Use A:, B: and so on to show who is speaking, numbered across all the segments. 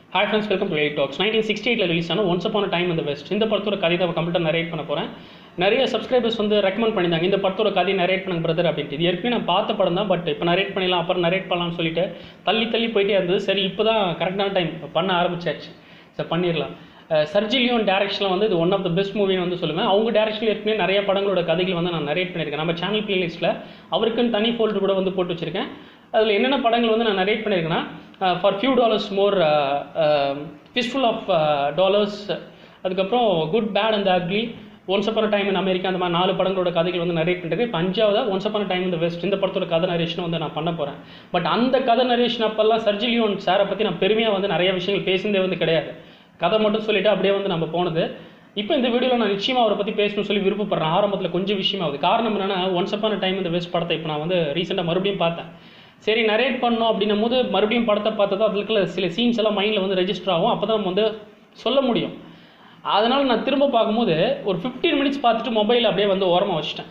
A: Hi friends welcome to eight talks nineteen sixty எயிட்டில் release ஆன once upon a time in the West இந்த படத்தோட கதை தான் கம்ப்ளீட்டாக நரேட் பண்ண போகிறேன் நிறைய சப்ஸ்கிரைபர்ஸ் வந்து ரெக்கமெண்ட் பண்ணியிருந்தாங்க இந்த படத்தோட கதையை நரேட் பண்ணுங்க பிரதர் அப்படின்ட்டு இது ஏற்கனவே நான் பார்த்த படம் தான் பட் இப்போ நரேட் பண்ணிடலாம் அப்புறம் நரேட் பண்ணலாம்னு சொல்லிட்டு தள்ளி தள்ளி போயிட்டே இருந்தது சரி இப்போ தான் கரெக்டான டைம் பண்ண ஆரம்பிச்சாச்சு சரி பண்ணிடலாம் சர்ஜிலியோன் டேரக்ஷனில் வந்து இது ஒன் ஆஃப் த பெஸ்ட் மூவின்னு வந்து சொல்லுவேன் அவங்க டேரக்ஷனில் ஏற்கனவே நிறைய படங்களோட கதைகள் வந்து நான் நரேட் பண்ணியிருக்கேன் நம்ம சேனல் பிளேலிஸ்ட்டில் அவருக்குன்னு தனி ஃபோல்டர் கூட வந்து போட்டு வச்சிருக்கேன் அதில் என்னென்ன படங்கள் வந்து நான் நரேட் பண்ணியிருக்கேன்னா for few dollars more fistful of dollars அதுக்கப்புறம் good bad and ugly once upon a time in America அந்த மாதிரி நாலு படங்களோட கதைகள் வந்து நரேட் பண்ணிட்டு இப்போ அஞ்சாவதா once upon a time in the West இந்த படத்தோட கதை நரேஷன் வந்து நான் பண்ண போகிறேன் பட் அந்த கதை நரேஷன் அப்பெல்லாம் சர்ஜிலியோன் சாரை பற்றி நான் பெருமையாக வந்து நிறைய விஷயங்கள் பேசினதே வந்து கிடையாது கதை மட்டும் சொல்லிட்டு அப்படியே வந்து நம்ம போனது இப்போ இந்த வீடியோவில் நான் நிச்சயமாக அவரை பற்றி பேசணும்னு சொல்லி விருப்பப்படுறேன் ஆரம்பத்தில் கொஞ்சம் விஷயமாகுது காரணம் என்னன்னா once upon a time in the West படத்தை இப்போ நான் வந்து ரீசெண்டாக மறுபடியும் பார்த்தேன் சரி நரேட் பண்ணோம் அப்படின்னும் போது மறுபடியும் படத்தை பார்த்தா அதுல இருக்கிற சில சீன்ஸ் எல்லாம் மைண்டில் வந்து ரெஜிஸ்டர் ஆகும் அப்போ தான் நம்ம வந்து சொல்ல முடியும் அதனால் நான் திரும்ப பார்க்கும்போது ஒரு ஃபிஃப்டீன் மினிட்ஸ் பார்த்துட்டு மொபைல் அப்படியே வந்து ஓரமாக வச்சுட்டேன்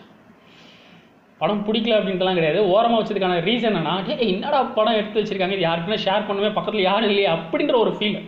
A: படம் பிடிக்கல அப்படின்ட்டுலாம் கிடையாது ஓரமாக வச்சதுக்கான ரீசன் என்னன்னா டேய் என்னடா படம் எடுத்து வச்சிருக்காங்க இது யாருக்குன்னா ஷேர் பண்ணுவே பக்கத்தில் யாரும் இல்லையா அப்படின்ற ஒரு ஃபீல்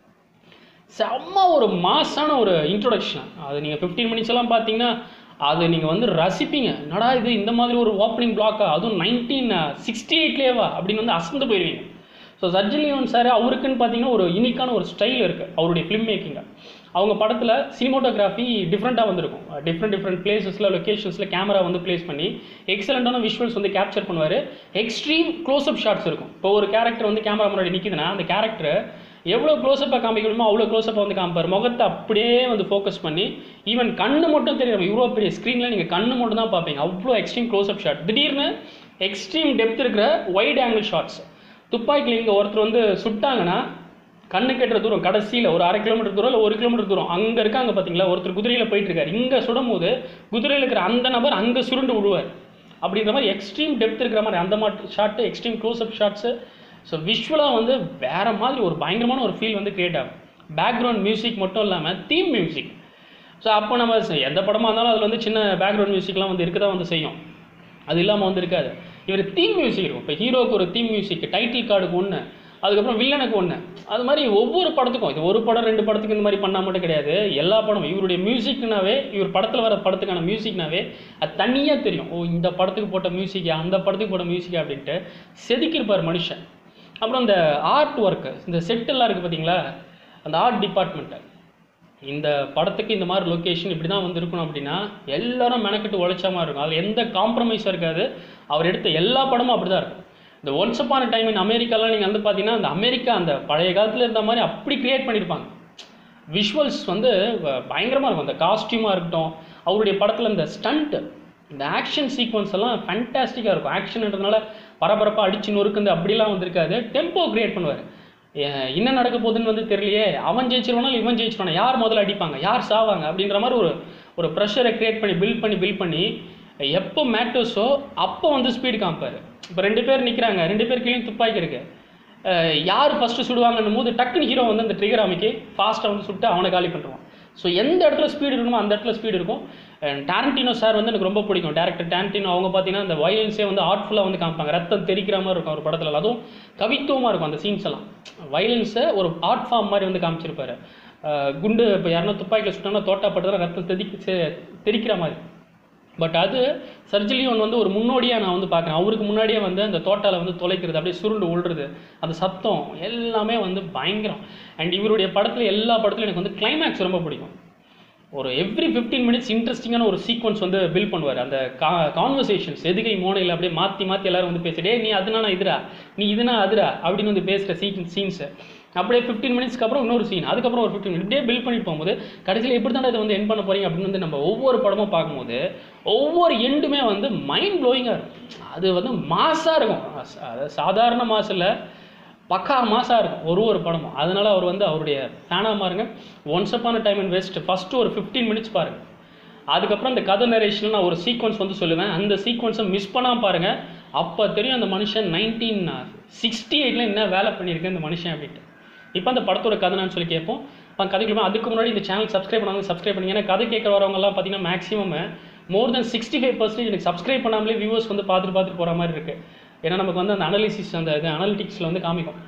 A: செம்ம ஒரு மாசான ஒரு இன்ட்ரொடக்ஷன் அது நீங்கள் ஃபிஃப்டீன் மினிட்ஸ் எல்லாம் பார்த்தீங்கன்னா அது நீங்கள் வந்து ரசிப்பீங்க என்னடா இது இந்த மாதிரி ஒரு ஓப்பனிங் பிளாக்கா அதுவும் நைன்டீன் சிக்ஸ்டி எயிட்லேயேவா அப்படின்னு வந்து அசந்து போயிடுவீங்க ஸோ சர்ஜிலியோன் சார் அவருக்குன்னு பார்த்தீங்கன்னா ஒரு யூனிக்கான ஒரு ஸ்டைல் இருக்குது அவருடைய ஃபிலிம் மேக்கிங்க அவங்க படத்தில் சினிமோட்டோகிராஃபி டிஃப்ரெண்ட்டாக வந்திருக்கும் டிஃப்ரெண்ட் டிஃப்ரெண்ட் பிளேசஸில் லொக்கேஷன்ஸில் கேமரா வந்து ப்ளேஸ் பண்ணி எக்ஸலண்ட்டான விஷுவல்ஸ் வந்து கேப்சர் பண்ணுவார் எக்ஸ்ட்ரீம் க்ளோஸ்அப் ஷாட்ஸ் இருக்கும் இப்போ ஒரு கேரக்டர் வந்து கேமரா முன்னாடி நிற்கிதுன்னா அந்த கேரக்டர் எவ்வளோ க்ளோஸ்அப்பாக காமிக்கணுமோ அவ்வளோ க்ளோஸ்அப்பாக வந்து காமிப்பார் முகத்தை அப்படியே வந்து ஃபோக்கஸ் பண்ணி ஈவன் கண்ணு மட்டும் தெரியும் இவ்வளோ பெரிய ஸ்க்ரீனில் நீங்கள் கண்ணு மட்டும் தான் பார்ப்பீங்க அவ்வளோ எக்ஸ்ட்ரீம் க்ளோஸ்அப் ஷாட் திடீர்னு எக்ஸ்ட்ரீம் டெப்த் இருக்கிற வைட் ஆங்கிள் ஷாட்ஸ் துப்பாக்கியில் இங்கே ஒருத்தர் வந்து சுட்டாங்கன்னா கண்ணு கெட்டுற தூரம் கடைசியில் ஒரு அரை கிலோமீட்டர் தூரம் இல்லை ஒரு கிலோமீட்டர் தூரம் அங்கே இருக்காங்க பார்த்தீங்களா ஒருத்தர் குதிரையில் போயிட்டு இருக்காரு இங்கே சுடும் போது குதிரையில் இருக்கிற அந்த நபர் அங்கே சுருண்டு விடுவார் அப்படின்ற மாதிரி எக்ஸ்ட்ரீம் டெப்த் இருக்கிற மாதிரி அந்த மாதிரி shot extreme close up shots so விஷுவலாக வந்து வேறு மாதிரி ஒரு பயங்கரமான ஒரு ஃபீல் வந்து கிரியேட் ஆகும் பேக்ரவுண்ட் மியூசிக் மட்டும் இல்லாமல் தீம் மியூசிக் ஸோ அப்போ நம்ம ச- எந்த படமாக இருந்தாலும் அதில் வந்து சின்ன பேக்ரவுண்ட் மியூசிக்லாம் வந்து இருக்க தான் வந்து செய்யும் அது இல்லாமல் வந்து இருக்காது இவர் தீம் மியூசிக் இருக்கும் இப்போ ஹீரோக்கு ஒரு தீம் மியூசிக் டைட்டில் கார்டுக்கு ஒன்று அதுக்கப்புறம் வில்லனுக்கு ஒன்று அது மாதிரி ஒவ்வொரு படத்துக்கும் இது ஒரு படம் ரெண்டு படத்துக்கு இந்த மாதிரி பண்ணால் மட்டும் கிடையாது எல்லா படமும் இவருடைய மியூசிக்னாவே இவர் படத்தில் வர படத்துக்கான மியூசிக்னாவே அது தனியாக தெரியும் ஓ இந்த படத்துக்கு போட்ட மியூசிக்கா அந்த படத்துக்கு போட்ட மியூசிக்கா அப்படின்ட்டு செதுக்கியிருப்பார் மனுஷன் அப்புறம் இந்த ஆர்ட் ஒர்க்கு இந்த செட்டெல்லாம் இருக்குது பார்த்தீங்களா அந்த ஆர்ட் டிபார்ட்மெண்ட்டு இந்த படத்துக்கு இந்த மாதிரி லொக்கேஷன் இப்படி தான் வந்து இருக்கணும் அப்படின்னா எல்லாரும் மெனக்கெட்டு உழைச்ச மாதிரி இருக்கும் அதில் எந்த காம்ப்ரமைஸும் இருக்காது அவர் எடுத்த எல்லா படமும் அப்படி தான் இருக்கும் இந்த ஒன்ஸ் அப்பான டைம் இன் அமெரிக்காலாம் நீங்கள் வந்து பார்த்தீங்கன்னா அந்த அமெரிக்கா அந்த பழைய காலத்தில் இருந்த மாதிரி அப்படி கிரியேட் பண்ணியிருப்பாங்க விஷுவல்ஸ் வந்து பயங்கரமாக இருக்கும் அந்த காஸ்டியூமாக இருக்கட்டும் அவருடைய படத்தில் இந்த ஸ்டண்ட்டு இந்த ஆக்ஷன் சீக்வன்ஸ் எல்லாம் ஃபேண்டாஸ்டிக்காக இருக்கும் ஆக்ஷன்ன்றதுனால பரபரப்பாக அடிச்சு நொறுக்குந்து அப்படிலாம் வந்திருக்காது டெம்போ கிரியேட் பண்ணுவார் என்ன நடக்க போகுதுன்னு வந்து தெரியலையே அவன் ஜெயிச்சிருவானா இல்லை இவன் ஜெயிச்சிருவானா யார் முதல்ல அடிப்பாங்க யார் சாவாங்க அப்படின்ற மாதிரி ஒரு ஒரு ப்ரெஷரை கிரியேட் பண்ணி பில்ட் பண்ணி பில்ட் பண்ணி எப்போ மேட்டர்ஸோ அப்போ வந்து ஸ்பீடு காமிப்பார் இப்போ ரெண்டு பேர் நிற்கிறாங்க ரெண்டு பேர் கீழே துப்பாக்கி இருக்கு அஹ் யார் ஃபஸ்ட்டு சுடுவாங்கன்னும் போது டக்குன்னு ஹீரோ வந்து அந்த ட்ரிகர் அமைக்கி ஃபாஸ்ட்டாக வந்து சுட்டு அவனை காலி பண்ணுறான் ஸோ எந்த இடத்துல ஸ்பீடு இருக்கணுமோ அந்த இடத்துல ஸ்பீடு இருக்கும் டாரண்டினோ சார் வந்து எனக்கு ரொம்ப பிடிக்கும் டேரக்டர் டாரண்டினோ அவங்க பார்த்தீங்கன்னா அந்த வயலன்ஸே வந்து ஆர்ட்ஃபுல்லாக வந்து காமிப்பாங்க ரத்தம் தெரிக்கிற மாதிரி இருக்கும் அவர் படத்தில் அதுவும் கவித்துவமாக இருக்கும் அந்த சீன்ஸ் எல்லாம் வயலன்ஸை ஒரு ஆர்ட் ஃபார்ம் மாதிரி வந்து காமிச்சிருப்பாரு அஹ் குண்டு இப்போ யாருன்னா துப்பாக்கியில் சுட்டாங்கன்னா தோட்டாப்படுறதுனா ரத்தம் தெதிக்க செ- தெரிக்கிற மாதிரி பட் அது சர்ஜிலியோன் வந்து ஒரு முன்னோடியாக நான் வந்து பார்க்குறேன் அவருக்கு முன்னாடியே வந்து அந்த தோட்டால வந்து தொலைக்கிறது அப்படியே சுருண்டு உள்றது அந்த சத்தம் எல்லாமே வந்து பயங்கரம் அண்ட் இவருடைய படத்தில் எல்லா படத்துலையும் எனக்கு வந்து கிளைமேக்ஸ் ரொம்ப பிடிக்கும் ஒரு எவ்ரி ஃபிஃப்டீன் மினிட்ஸ் இன்ட்ரெஸ்டிங்கான ஒரு சீக்வன்ஸ் வந்து பில்ட் பண்ணுவார் அந்த கா கான்வர்சேஷன்ஸ் எதுகை மோனையில் அப்படியே மாற்றி மாற்றி எல்லாரும் வந்து பேசிட்டே நீ அதுனா நான் இதுரா நீ இதுனா அதுரா அப்படின்னு வந்து பேசுகிற சீன் சீன்ஸு அப்படியே ஃபிஃப்டீன் மினிட்ஸ்க்கு அப்புறம் இன்னொரு சீன் அதுக்கப்புறம் ஒரு ஃபிஃப்டின் மினிட் இப்படியே பில்ட் பண்ணி போகும்போது கடைசியில் எப்படி தான் இதை வந்து என் பண்ண போறீங்க அப்படின்னு வந்து நம்ம ஒவ்வொரு படமும் பார்க்கும்போது ஒவ்வொரு எண்டுமே வந்து மைண்ட் ப்ளோயிங்காக இருக்கும் அது வந்து மாசாக இருக்கும் அதாவது சாதாரண மாசில் பக்கா மாசாக இருக்கும் ஒரு ஒரு படமும் அதனால அவர் வந்து அவருடைய ஃபேனாக மாறுங்க once upon a time and West first ஒரு ஃபிஃப்டீன் மினிட்ஸ் பாருங்க அதுக்கப்புறம் இந்த கதை நரேஷனில் நான் ஒரு சீக்வன்ஸ் வந்து சொல்லுவேன் அந்த சீக்வன்ஸை மிஸ் பண்ணாமல் பாருங்கள் அப்போ தெரியும் அந்த மனுஷன் நைன்டீன் சிக்ஸ்டி எயிட்டில் என்ன வேலை பண்ணியிருக்கேன் இந்த மனுஷன் அப்படின்ட்டு இப்போ அந்த படத்தோட கதை நான் சொல்லி கேட்போம் இப்போ கதைக்கு அதுக்கு முன்னாடி இந்த சேனல் சப்ஸ்கிரைப் பண்ணாங்க சப்ஸ்கிரைப் பண்ணுங்க ஏன்னா கதை கேட்க வரவங்கலாம் பார்த்தீங்கன்னா maximum more than sixty five percentage எனக்கு சப்ஸ்கிரைப் பண்ணாமலே வியூவர்ஸ் வந்து பார்த்துட்டு பார்த்துட்டு போகிற மாதிரி இருக்குது ஏன்னா நமக்கு வந்து அந்த அனாலிசிஸ் அந்த இது அனாலிட்டிக்ஸில் வந்து காமிக்கும்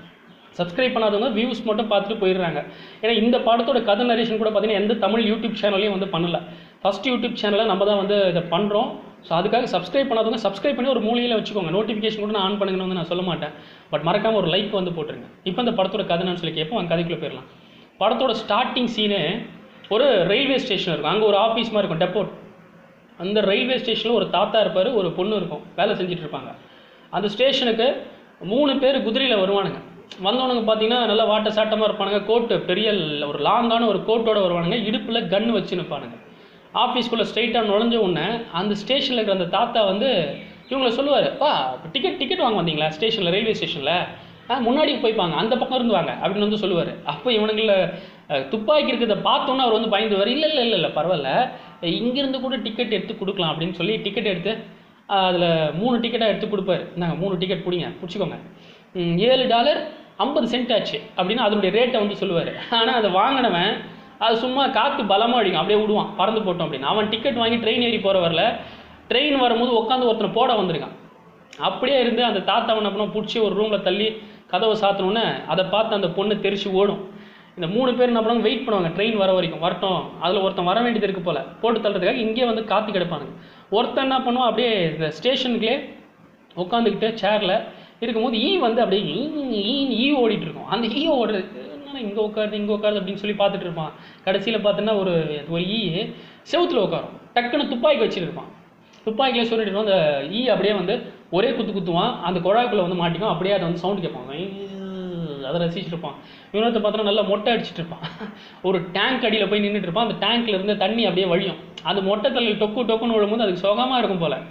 A: சப்ஸ்கிரைப் பண்ணாதவங்க வியூஸ் மட்டும் பார்த்துட்டு போயிடுறாங்க ஏன்னா இந்த படத்தோட கதை நரேஷன் கூட பார்த்தீங்கன்னா எந்த தமிழ் யூடியூப் சேனல்லையும் வந்து பண்ணல ஃபர்ஸ்ட் யூடியூப் சேனலை நம்ம தான் வந்து இதை பண்ணுறோம் ஸோ அதுக்காக சப்ஸ்கிரைப் பண்ணாதவங்க சப்ஸ்கிரைப் பண்ணி ஒரு மூலையில் வச்சுக்கோங்க நோட்டிஃபிகேஷன் கூட நான் ஆன் பண்ணுங்கன்னு வந்து நான் சொல்ல மாட்டேன் பட் மறக்காம ஒரு லைக் வந்து போட்டுருங்க இப்போ இந்த படத்தோட கதை நான் சொல்லி கேட்போம் அந்த கதைக்குள்ளே போயிடலாம் படத்தோட ஸ்டார்டிங் சீனே ஒரு ரயில்வே ஸ்டேஷன் இருக்கும் அங்கே ஒரு ஆஃபீஸ் மாதிரி இருக்கும் டெப்போட் அந்த ரயில்வே ஸ்டேஷனில் ஒரு தாத்தா இருப்பார் ஒரு பொண்ணு இருக்கும் வேலை செஞ்சுட்டு இருப்பாங்க அந்த ஸ்டேஷனுக்கு மூணு பேர் குதிரையில் வருவானுங்க வந்தவனுங்க பார்த்தீங்கன்னா நல்லா வாட்ட சாட்டமாக இருப்பானுங்க கோட்டு பெரிய ல- ஒரு லாங்கான ஒரு கோட்டோட வருவானுங்க இடுப்பில் கன் வச்சு நிற்பானுங்க ஆஃபீஸ்க்குள்ளே ஸ்ட்ரைட்டாக நுழைஞ்ச உடனே அந்த ஸ்டேஷனில் இருக்கிற அந்த தாத்தா வந்து இவங்களை சொல்லுவார் பா டிக்கெட் டிக்கெட் வாங்க வந்தீங்களா ஸ்டேஷனில் ரயில்வே ஸ்டேஷனில் ஆ முன்னாடி போய்ப்பாங்க அந்த பக்கம் இருந்து வாங்க அப்படின்னு வந்து சொல்லுவார் அப்போ இவனுங்கள அஹ், துப்பாக்கி இருக்கிறத பார்த்தோன்னே அவர் வந்து பயந்துவார் இல்லை இல்லை இல்லை இல்லை பரவாயில்ல இங்கேருந்து கூட டிக்கெட் எடுத்து கொடுக்கலாம் அப்படின்னு சொல்லி டிக்கெட் எடுத்து அதில் மூணு டிக்கெட்டாக எடுத்து கொடுப்பாரு நாங்கள் மூணு டிக்கெட் பிடிங்க பிடிச்சிக்கோங்க ம், ஏழு டாலர் ஐம்பது சென்ட் ஆச்சு அப்படின்னு அதனுடைய ரேட்டை வந்து சொல்லுவார் ஆனால் அதை வாங்கினவன் அது சும்மா காற்று பலமாக அடிக்கும் அப்படியே விடுவான் பறந்து போட்டோம் அப்படின்னு அவன் டிக்கெட் வாங்கி ட்ரெயின் ஏறி போகிற வரல ட்ரெயின் வரும்போது உட்காந்து ஒருத்தனை போட வந்திருக்கான் அப்படியே இருந்து அந்த தாத்தாவை என்ன பண்ண பிடிச்சி ஒரு ரூமில் தள்ளி கதவை சாத்தணுன்னே அதை பார்த்து அந்த பொண்ணு தெரிச்சு ஓடும் இந்த மூணு பேர் என்ன பண்ணுவாங்க வெயிட் பண்ணுவாங்க ட்ரெயின் வர வரைக்கும் வரட்டும் அதில் ஒருத்தன் வர வேண்டியது இருக்கு போல போட்டு தள்ளுறதுக்காக இங்கே வந்து காத்து கிடப்பானுங்க ஒருத்தன் என்ன பண்ணுவான் அப்படியே இந்த ஸ்டேஷனுக்குள்ளே உட்காந்துக்கிட்டு சேரில் இருக்கும்போது ஈ வந்து அப்படியே ஈ ஈன்னு ஈ ஓடிட்டு இருக்கும் அந்த ஈ ஓடுறது என்னடா இங்கே உட்காருது இங்கே உட்காருது அப்படின்னு சொல்லி பார்த்துட்டு இருப்பான் கடைசியில் பார்த்தோன்னா ஒரு ஒரு ஈ செவுத்துல உட்காரும் டக்குன்னு துப்பாக்கி வச்சுருப்பான் துப்பாக்கியில் சொல்லிட்டு இருப்பான். அந்த ஈ அப்படியே வந்து ஒரே குத்து குத்துவான் அந்த குழாய்க்குள்ளே வந்து மாட்டிக்கும் அப்படியே அதை வந்து சவுண்ட் கேட்பான் ஐ, அதை ரசிச்சுட்டு இருப்பான் இவனத்தை பார்த்தோன்னா நல்லா மொட்டை அடிச்சிட்டு இருப்பான் ஒரு டேங்க் அடியில் போய் நின்றுட்டு இருப்பான் அந்த டேங்க்ல இருந்து தண்ணி அப்படியே வழியும் அந்த மொட்டை தலையில் டொக்கு டொக்குன்னு விழும்போது அதுக்கு சுகமாக இருக்கும் போல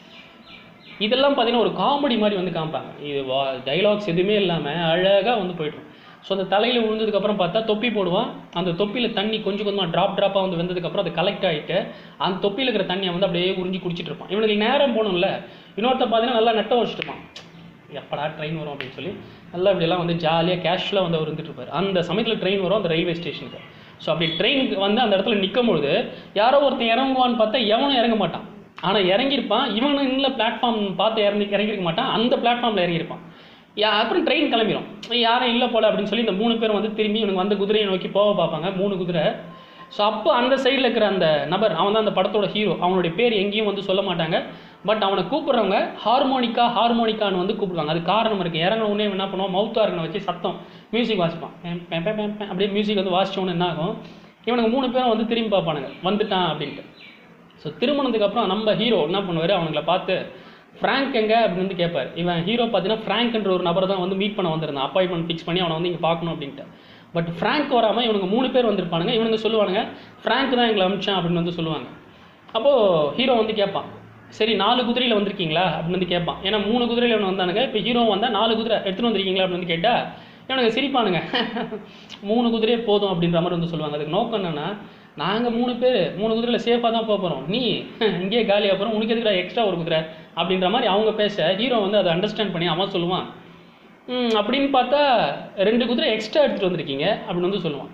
A: இதெல்லாம் பார்த்தீங்கன்னா ஒரு காமெடி மாதிரி வந்து காமிப்பாங்க இது வா டைலாக்ஸ் எதுவுமே இல்லாமல் அழகாக வந்து போயிடும் ஸோ அந்த தலையில் விழுந்ததுக்கப்புறம் பார்த்தா தொப்பி போடுவான் அந்த தொப்பியில் தண்ணி கொஞ்சம் கொஞ்சமாக ட்ராப் ட்ராப்பாக வந்து வந்ததுக்கப்புறம் அது கலெக்ட் ஆகிட்டு அந்த தொப்பியில் இருக்கிற தண்ணியை வந்து அப்படியே உறிஞ்சி குடிச்சிட்டு இருப்பான் இவனுக்கு நேரம் போகணும்ல இன்னொருத்த பார்த்தீங்கன்னா நல்லா நெட்டை வச்சுட்டு இருப்பான் எப்படா ட்ரெயின் வரும் அப்படின்னு சொல்லி நல்லா இப்படியெல்லாம் வந்து ஜாலியாக கேஷுவலாக வந்து அவர் இருந்துட்டு இருப்பார் அந்த சமயத்தில் ட்ரெயின் வரும் அந்த ரயில்வே ஸ்டேஷனுக்கு ஸோ அப்படி ட்ரெயினுக்கு வந்து அந்த இடத்துல நிற்கும் பொழுது யாரோ ஒருத்தன் இறங்குவான்னு பார்த்தா எவனும் இறங்க மாட்டான் ஆனால் இறங்கியிருப்பான் இவனும் இல்லை பிளாட்ஃபார்ம் பார்த்து இறங்கி இறங்கியிருக்க மாட்டான் அந்த பிளாட்ஃபார்மில் இறங்கியிருப்பான் யா அப்புறம் ட்ரெயின் கிளம்பிடும் யாரும் இல்லை போல அப்படின்னு சொல்லி இந்த மூணு பேரும் வந்து திரும்பி இவனுக்கு வந்து குதிரையை நோக்கி போக பார்ப்பாங்க மூணு குதிரை ஸோ அப்போ அந்த சைடில் இருக்கிற அந்த நபர் அவன் தான் அந்த படத்தோட ஹீரோ அவனுடைய பேர் எங்கேயும் வந்து சொல்ல மாட்டாங்க பட் அவனை கூப்பிட்றவங்க ஹார்மோனிக்கா ஹார்மோனிக்கான்னு வந்து கூப்பிடுவாங்க அது காரணம் இருக்குது இறங்கின உடனே என்ன பண்ணுவான் மவுத் ஆர்கனை வச்சு சத்தம் மியூசிக் வாசிப்பான் பேம், பேம், பேம், பேம், பேம். அப்படியே மியூசிக் வந்து வாசிச்சோன்னு என்ன ஆகும் இவனுக்கு மூணு பேரும் வந்து திரும்பி பார்ப்பானுங்க வந்துட்டான் அப்படின்ட்டு ஸோ திருமணத்துக்கு அப்புறம் நம்ம ஹீரோ என்ன பண்ணுவார் அவனுங்களை பார்த்து ஃப்ராங்க் எங்க அப்படின்னு வந்து கேட்பார் இவன் ஹீரோ பார்த்தீங்கன்னா ஃப்ராங்க்ன்ற ஒரு நபரை தான் வந்து மீட் பண்ண வந்திருந்தான் அப்பாயின்மெண்ட் ஃபிக்ஸ் பண்ணி அவனை வந்து இங்கே பார்க்கணும் அப்படின்ட்டு பட் ஃப்ராங்க் வராமல் இவனுக்கு மூணு பேர் வந்திருப்பானுங்க இவனுங்க சொல்லுவானுங்க ஃப்ராங்க் தான் எங்களை அமிச்சான் அப்படின்னு வந்து சொல்லுவாங்க அப்போது ஹீரோ வந்து கேட்பான் சரி நாலு குதிரையில் வந்திருக்கீங்களா அப்படின்னு வந்து கேட்பான் ஏன்னா மூணு குதிரையில் இவன் வந்தானுங்க இப்போ ஹீரோ வந்தால் நாலு குதிரை எடுத்துகிட்டு வந்திருக்கீங்களா அப்படின்னு வந்து கேட்டால் இவனுங்க சிரிப்பானுங்க மூணு குதிரையே போதும் அப்படின்ற மாதிரி வந்து சொல்லுவாங்க அதுக்கு நோக்கம் என்னன்னா நாங்கள் மூணு பேர் மூணு குதிரையில் சேஃபாக தான் போக போகிறோம் நீ இங்கேயே காலியாக போகிறோம் உனக்கு எதுக்குடா எக்ஸ்ட்ரா ஒரு குதிரை அப்படின்ற மாதிரி அவங்க பேச ஹீரோ வந்து அதை அண்டர்ஸ்டாண்ட் பண்ணி அவன் சொல்லுவான் "ம், அப்படின்னு பார்த்தா ரெண்டு குதிரை எக்ஸ்ட்ரா எடுத்துகிட்டு வந்திருக்கீங்க அப்படின்னு வந்து சொல்லுவான்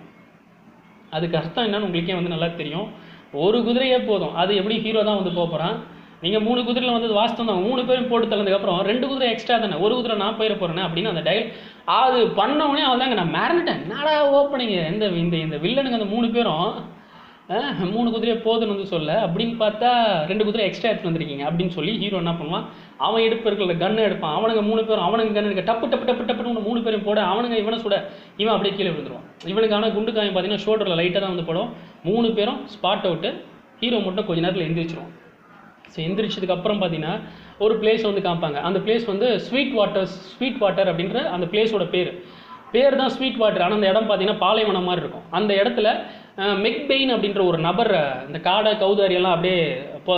A: அதுக்கு அர்த்தம் என்னன்னு உங்களுக்கே வந்து நல்லா தெரியும் ஒரு குதிரையே போதும் அது எப்படி ஹீரோ தான் வந்து போக போகிறான் நீங்கள் மூணு குதிரையில் வந்து வாஸ்தவம் தான் மூணு பேரும் போட்டு தள்ளதுக்கப்புறம் ரெண்டு குதிரை எக்ஸ்ட்ரா தானே ஒரு குதிரை நான் போயிட போகிறேனே அப்படின்னு அந்த டைல் அது பண்ணவொடனே அவன் தாங்க நான் மறந்துட்டேன் என்னடா ஓப்பனிங் இந்த இந்த இந்த வில்லனுங்க அந்த மூணு பேரும் அஹ், மூணு குதிரையை போதுன்னு வந்து சொல்ல அப்படின்னு பார்த்தா ரெண்டு குதிரை எக்ஸ்ட்ரா எடுத்து வந்திருக்கீங்க அப்படின்னு சொல்லி ஹீரோ என்ன பண்ணுவான் அவன் எடுப்பு இருக்கிற கன்னு எடுப்பான் அவனுங்க மூணு பேரும் அவனுங்க கன்னு எடுக்க டப்பு டப்பு டப்பு டப்புன்னு மூணு பேரும் போட அவனுங்க இவனை சுட இவன் அப்படியே கீழே விழுந்துருவான் இவனுக்கான குண்டு காயம் பார்த்தீங்கன்னா ஷோல்டரில் லைட்டாக தான் வந்து படும் மூணு பேரும் ஸ்பாட் அவுட்டு ஹீரோ மட்டும் கொஞ்ச நேரத்தில் எந்திரிச்சிருவான் ஸோ எந்திரிச்சதுக்கு அப்புறம் பார்த்தீங்கன்னா ஒரு பிளேஸ் வந்து காமிப்பாங்க அந்த பிளேஸ் வந்து ஸ்வீட் வாட்டர்ஸ் ஸ்வீட் வாட்டர் அப்படின்ற அந்த பிளேஸோட பேர் பேர் தான் ஸ்வீட் வாட்டர் ஆனால் அந்த இடம் பார்த்தீங்கன்னா பாலைவனம் மாதிரி இருக்கும் அந்த இடத்துல மெக்பெயின் அப்படின்ற ஒரு நபர் அஹ், இந்த காடை கௌதாரி எல்லாம் அப்படியே இப்போ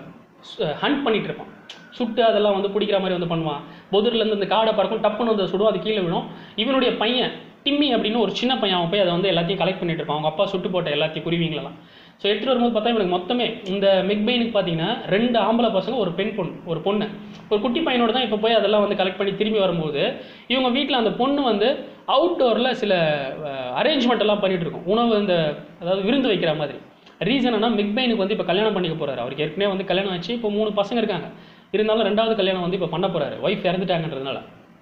A: ஹண்ட் பண்ணிட்டு இருப்பான் சுட்டு அதெல்லாம் வந்து பிடிக்கிற மாதிரி வந்து பண்ணுவான் பொதுர்லேருந்து இந்த காடை பறக்கும் டப்புன்னு வந்து சுடும் அது கீழே விழும் இவனுடைய பையன் டிம்மி அப்படின்னு ஒரு சின்ன பையன் அவன் போய் அதை வந்து எல்லாத்தையும் கலெக்ட் பண்ணிட்டு இருப்பான் அவங்க அப்பா சுட்டு போட்ட எல்லாத்தையும் குருவிங்களெல்லாம் ஸோ எடுத்துகிட்டு வரும்போது பார்த்தா இவனுக்கு மொத்தமே இந்த மெக்பெயினுக்கு பார்த்தீங்கன்னா ரெண்டு ஆம்பளை பசங்க ஒரு பெண் பொண்ணு ஒரு பொண்ணு ஒரு குட்டி பையனோட தான் இப்போ போய் அதெல்லாம் வந்து கலெக்ட் பண்ணி திரும்பி வரும்போது இவங்க வீட்டில் அந்த பொண்ணு வந்து அவுட்டோரில் சில அரேஞ்ச்மெண்ட் எல்லாம் பண்ணிட்டு இருக்கும் உணவு இந்த அதாவது விருந்து வைக்கிற மாதிரி ரீசன் என்ன மெக்பெயினுக்கு வந்து இப்போ கல்யாணம் பண்ணிக்க போறாரு அவருக்கு ஏற்கனவே வந்து கல்யாணம் ஆச்சு இப்போ மூணு பசங்க இருக்காங்க இருந்தாலும் ரெண்டாவது கல்யாணம் வந்து இப்போ பண்ண போறாரு ஒய்ஃப் இறந்துட்டாங்கன்றதுனால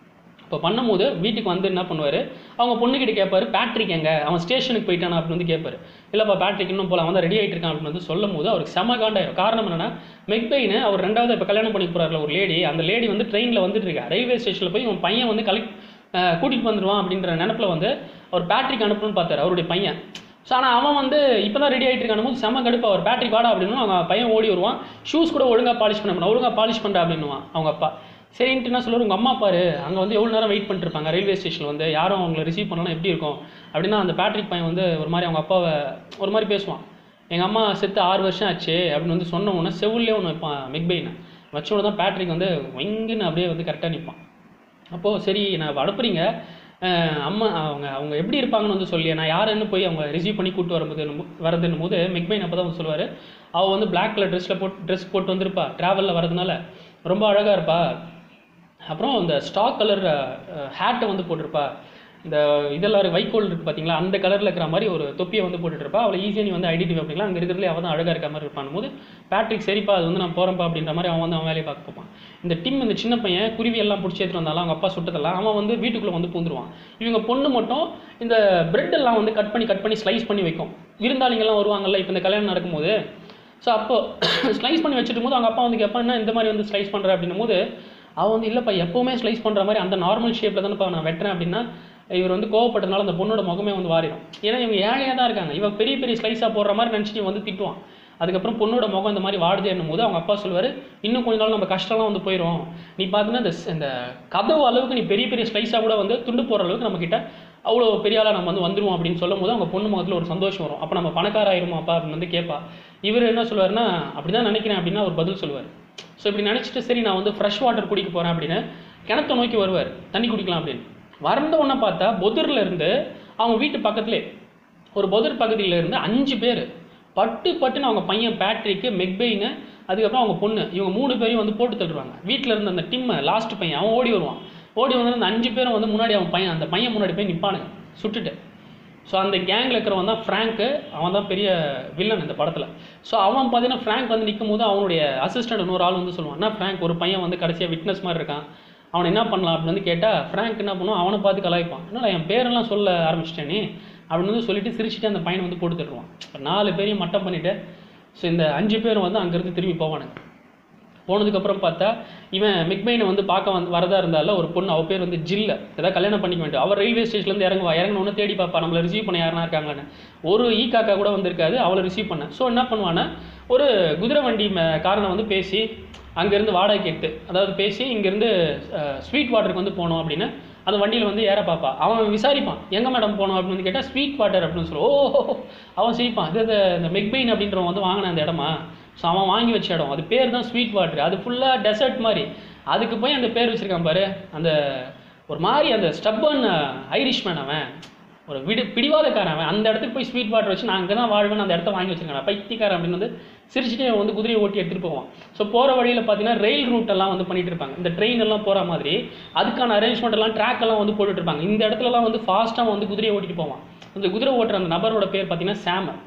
A: இப்போ பண்ணும்போது வீட்டுக்கு வந்து என்ன பண்ணுவார் அவங்க பொண்ணுக்கிட்ட கேட்பாரு பேட்ரிக் எங்க அவன் ஸ்டேஷனுக்கு போயிட்டானா அப்படின்னு வந்து கேட்பாரு இல்லைப்பா பேட்ரிக் இன்னும் போல அவன் தான் ரெடி ஆகிட்டு இருக்கான் அப்படின்னு வந்து சொல்லும் போது அவருக்கு செம காண்டாயிரும் காரணம் என்னன்னா மெக்பெயின் அவர் ரெண்டாவது இப்போ கல்யாணம் பண்ணி போறாருல ஒரு லேடி அந்த லேடி வந்து ட்ரெயினில் வந்துட்டு இருக்கா ரயில்வே ஸ்டேஷனில் போய் இவன் பையன் வந்து கலெக்ட் கூட்டிகிட்டு வந்துடுவான் அப்படின்ற நினப்பில் வந்து அவர் பேட்ரிக் அனுப்பணும்னு பார்த்தாரு அவருடைய பையன் ஸோ ஆனால் அவன் வந்து இப்போ தான் ரெடி ஆகிட்டு இருக்கான போது செம கடுப்பு அவர் பேட்ரிக் வாடா அப்படின்னு அவங்க பையன் ஓடி வருவான் ஷூஸ் கூட ஒழுங்காக பாலிஷ் பண்ண மாட்டான் ஒழுங்காக பாலிஷ் பண்ணுறா அப்படின்னுவான் அவங்க அப்பா சரின்ட்டு என்ன சொல்லுவார் உங்கள் அம்மா பாரு அங்கே வந்து எவ்வளோ நேரம் வெயிட் பண்ணிட்டு இருப்பாங்க ரயில்வே ஸ்டேஷனில் வந்து யாரும் அவங்கள ரிசீவ் பண்ணலாம் எப்படி இருக்கும் அப்படின்னா அந்த பேட்ரிக் பையன் வந்து ஒரு மாதிரி அவங்க அப்பாவை ஒரு மாதிரி பேசுவான் எங்கள் அம்மா செத்து ஆறு வருஷம் ஆச்சு அப்படின்னு வந்து சொன்ன உடனே செவிலே ஒன்று வைப்பான் மெக்பெயினை வச்ச உடனே தான் பேட்ரிக் வந்து வங்குன்னு அப்படியே வந்து கரெக்டாக நிற்பான் அப்போது சரி நான் அனுப்புறீங்க அஹ் அம்மா அவங்க அவங்க எப்படி இருப்பாங்கன்னு வந்து சொல்லி நான் யாருன்னு போய் அவங்க ரிசீவ் பண்ணி கூட்டு வரும்போது வரதுன்னும் போது மெக்பைன் அப்போ தான் வந்து சொல்லுவார் அவள் வந்து பிளாக் கலர் ட்ரெஸ்ஸில் போட்டு ட்ரெஸ் போட்டு வந்திருப்பா ட்ராவலில் வரதுனால ரொம்ப அழகாக இருப்பா அப்புறம் இந்த ஸ்டாக் கலர் ஹேட்டை வந்து போட்டிருப்பா இந்த இதெல்லாம் இருக்கு வைக்கோல் இருக்குது பார்த்தீங்களா அந்த கலரில் இருக்கிற மாதிரி ஒரு தொப்பியை வந்து போட்டுட்டு இருப்பா அவளை ஈஸியாக நீ வந்து ஐடென்டிஃபை பண்ணிக்கலாம் அங்கே இருக்கிறதுலே அவள் தான் அழகாக இருக்க மாதிரி இருப்பான் போது பேட்ரிக் சரிப்பா அது வந்து நான் போகிறேன்ப்பா அப்படின்ற மாதிரி அவன் வந்து அவன் வேலையை பார்க்க போப்பான் இந்த டிம் இந்த சின்ன பையன் குருவி எல்லாம் பிடிச்சி எடுத்துட்டு வந்தாலும் அவங்க அப்பா சுட்டதெல்லாம் அவன் வந்து வீட்டுக்குள்ளே வந்து பூந்துருவான் இவங்க பொண்ணு மட்டும் இந்த பிரெட் எல்லாம் வந்து கட் பண்ணி கட் பண்ணி ஸ்லைஸ் பண்ணி வைக்கும் விருந்தாளிங்கெல்லாம் வருவாங்கல்ல இப்போ இந்த கல்யாணம் நடக்கும்போது ஸோ அப்போ ஸ்லைஸ் பண்ணி வச்சுட்டு போது அவங்க அப்பா வந்து கேட்பான் என்ன இந்த மாதிரி வந்து ஸ்லைஸ் பண்ணுற அப்படின்னும் போது அவன் வந்து இல்லைப்பா எப்போவுமே ஸ்லைஸ் பண்ணுற மாதிரி அந்த நார்மல் ஷேப்பில் தானேப்பா நான் வெட்டுறேன் அப்படின்னா இவர் வந்து கோவப்பட்டதுனால அந்த பொண்ணோட முகமே வந்து வாரிடும் ஏன்னா இவங்க ஏழையாக தான் இருக்காங்க இவன் பெரிய பெரிய ஸ்லைஸாக போடுற மாதிரி நினச்சிட்டு இவன் வந்து திட்டுவான் அதுக்கப்புறம் பொண்ணோட முகம் இந்த மாதிரி வாடுதே போது அவங்க அப்பா சொல்லுவார் இன்னும் கொஞ்ச நாள் நம்ம கஷ்டம்லாம் வந்து போயிடும் நீ பார்த்தீங்கன்னா இந்த ஸ்- இந்த கதவு அளவுக்கு நீ பெரிய பெரிய ஸ்லைஸாக கூட வந்து துண்டு போடுற அளவுக்கு நம்ம கிட்ட அவ்வளோ பெரிய ஆளாக நம்ம வந்து வந்துருவோம் அப்படின்னு சொல்லும் போது அவங்க பொண்ணு முகத்தில் ஒரு சந்தோஷம் வரும் அப்போ நம்ம பணக்கார ஆயிருமா அப்பா அப்படின்னு வந்து கேட்பா இவர் என்ன சொல்லுவாருன்னா அப்படி தான் நினைக்கிறேன் அப்படின்னா ஒரு பதில் சொல்லுவார் ஸோ இப்படி நினச்சிட்டு சரி நான் வந்து ஃப்ரெஷ் வாட்டர் குடிக்க போகிறேன் அப்படின்னு கிணத்தை நோக்கி வருவார் தண்ணி குடிக்கலாம் அப்படின்னு வந்த உடனே பார்த்தா பொதுரில் இருந்து அவங்க வீட்டு பக்கத்துலே ஒரு பொதர் பகுதியில் இருந்து அஞ்சு பேர் பட்டு பட்டுன்னு அவங்க பையன் பேட்ரிக்கு மெக்பெயினு அதுக்கப்புறம் அவங்க பொண்ணு இவங்க மூணு பேரையும் வந்து போட்டு தள்ளுறாங்க வீட்டில் இருந்த அந்த டிம்மை லாஸ்ட் பையன் அவன் ஓடி வருவான் ஓடி வந்து அந்த அஞ்சு பேரும் வந்து முன்னாடி அவன் பையன் அந்த பையன் முன்னாடி போய் நிற்பானுங்க சுட்டுட்டு ஸோ அந்த கேங்கில் இருக்கிறவன் தான் ஃப்ராங்க்கு அவன் தான் பெரிய வில்லன் இந்த படத்தில் ஸோ அவன் பார்த்தீங்கன்னா ஃப்ராங்க் வந்து நிற்கும் போது அவனுடைய அசிஸ்டன்ட் இன்னொரு ஆள் வந்து சொல்லுவான் என்ன ஃப்ராங்க் ஒரு பையன் வந்து கடைசியாக விட்னஸ் மாதிரி இருக்கான் அவனை என்ன பண்ணலாம் அப்படின்னு வந்து கேட்டால் ஃப்ராங்க் என்ன பண்ணுவான் அவனை பார்த்து கலாய்ப்பான் என்னடா என் பேரெல்லாம் சொல்ல ஆரம்பிச்சிட்டேன் நீ அப்படின்னு வந்து சொல்லிட்டு சிரிச்சிட்டு அந்த பையனை வந்து போட்டு தருவான் இப்போ நாலு பேரையும் மட்டம் பண்ணிவிட்டு ஸோ இந்த அஞ்சு பேரும் வந்து அங்கேருந்து திரும்பி போவானுங்க போனதுக்கப்புறம் பார்த்தா இவன் மிக்மைனை வந்து பார்க்க வந்து வரதா இருந்தால ஒரு பொண்ணு அவ பேர் வந்து ஜில்ல ஏதாவது கல்யாணம் பண்ணிக்க வேண்டும் அவர் ரயில்வே ஸ்டேஷன்லேருந்து இறங்குவா இறங்கணுன்னு தேடி பார்ப்பா நம்மளை ரிசீவ் பண்ண யாருனா இருக்காங்கன்னு ஒரு ஈ காக்கா கூட வந்திருக்காது அவளை ரிசீவ் பண்ண ஸோ என்ன பண்ணுவான்னா ஒரு குதிரை வண்டி ம- காரனை வந்து பேசி அங்கேருந்து வாடகை கேட்டு அதாவது பேசி இங்கேருந்து ஸ்வீட் வாட்டருக்கு வந்து போனோம் அப்படின்னு அந்த வண்டியில் வந்து ஏற பார்ப்பா அவன் விசாரிப்பான் எங்கே மேடம் போனோம் அப்படின்னு வந்து கேட்டால் ஸ்வீட் வாட்டர் அப்படின்னு சொல்லுவோம் ஓ அவன் சிரிப்பான் இது இது இந்த மெக்பெயின் அப்படின்றவன் வந்து வாங்கின அந்த இடமா ஸோ அவன் வாங்கி வச்ச இடம் அது பேர் தான் ஸ்வீட் வாட்டர் அது ஃபுல்லாக டெசர்ட் மாதிரி அதுக்கு போய் அந்த பேர் வச்சிருக்கான் பாரு அந்த ஒரு மாதிரி அந்த ஸ்டப்பன் ஐரிஷ்மேன் அவன் ஒரு விடு பிடிவாதக்காரன் அவன் அந்த இடத்துக்கு போய் ஸ்வீட் வாட்டர் வச்சு நான் அங்கே தான் வாழ்வேன் அந்த இடத்த வாங்கி வச்சிருக்கான் பைத்தியக்காரன் அப்படின்னு வந்து சிரிச்சுட்டு அவன் வந்து குதிரையை ஓட்டி எடுத்துகிட்டு போவான் ஸோ போகிற வழியில் பார்த்தீங்கன்னா ரயில் ரூட் எல்லாம் வந்து பண்ணிட்டு இருப்பாங்க இந்த ட்ரெயின் எல்லாம் போகிற மாதிரி அதுக்கான அரேஞ்ச்மெண்ட் எல்லாம் ட்ராக் எல்லாம் வந்து போட்டுட்டு இருப்பாங்க இந்த இடத்துலலாம் வந்து ஃபாஸ்ட்டாக வந்து குதிரையை ஓட்டிட்டு போவான் அந்த குதிரை ஓட்டுற அந்த நபரோட பேர் பார்த்தீங்கன்னா சாமர்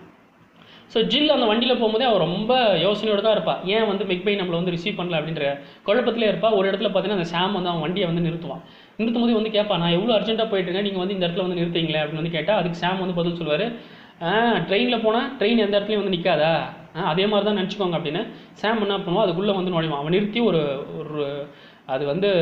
A: ஸோ ஜில் அந்த வண்டியில் போகும்போதே அவள் ரொம்ப யோசனையோடு தான் இருப்பா ஏன் வந்து மெக்பை நம்மளை வந்து ரிசீவ் பண்ணல அப்படின்ற குழப்பத்திலே இருப்பா ஒரு இடத்துல பார்த்தீங்கன்னா அந்த சாம் வந்து அவன் வண்டியை வந்து நிறுத்துவான் நிறுத்தும் போது வந்து கேட்பா நான் எவ்வளோ அர்ஜென்ட்டாக போயிட்டு இருக்கேன் நீங்கள் வந்து இந்த இடத்துல வந்து நிறுத்தீங்களே அப்படின்னு வந்து கேட்டால் அதுக்கு சாம் வந்து பதில் சொல்லுவார் ட்ரெயினில் போனால் ட்ரெயின் எந்த இடத்துலையும் வந்து நிற்காதா அதே மாதிரி தான் நினச்சிக்கோங்க அப்படின்னு சாம் என்ன பண்ணுவான் அதுக்குள்ளே வந்து நுழைவான் அவன் நிறுத்தி ஒரு ஒரு அது வந்து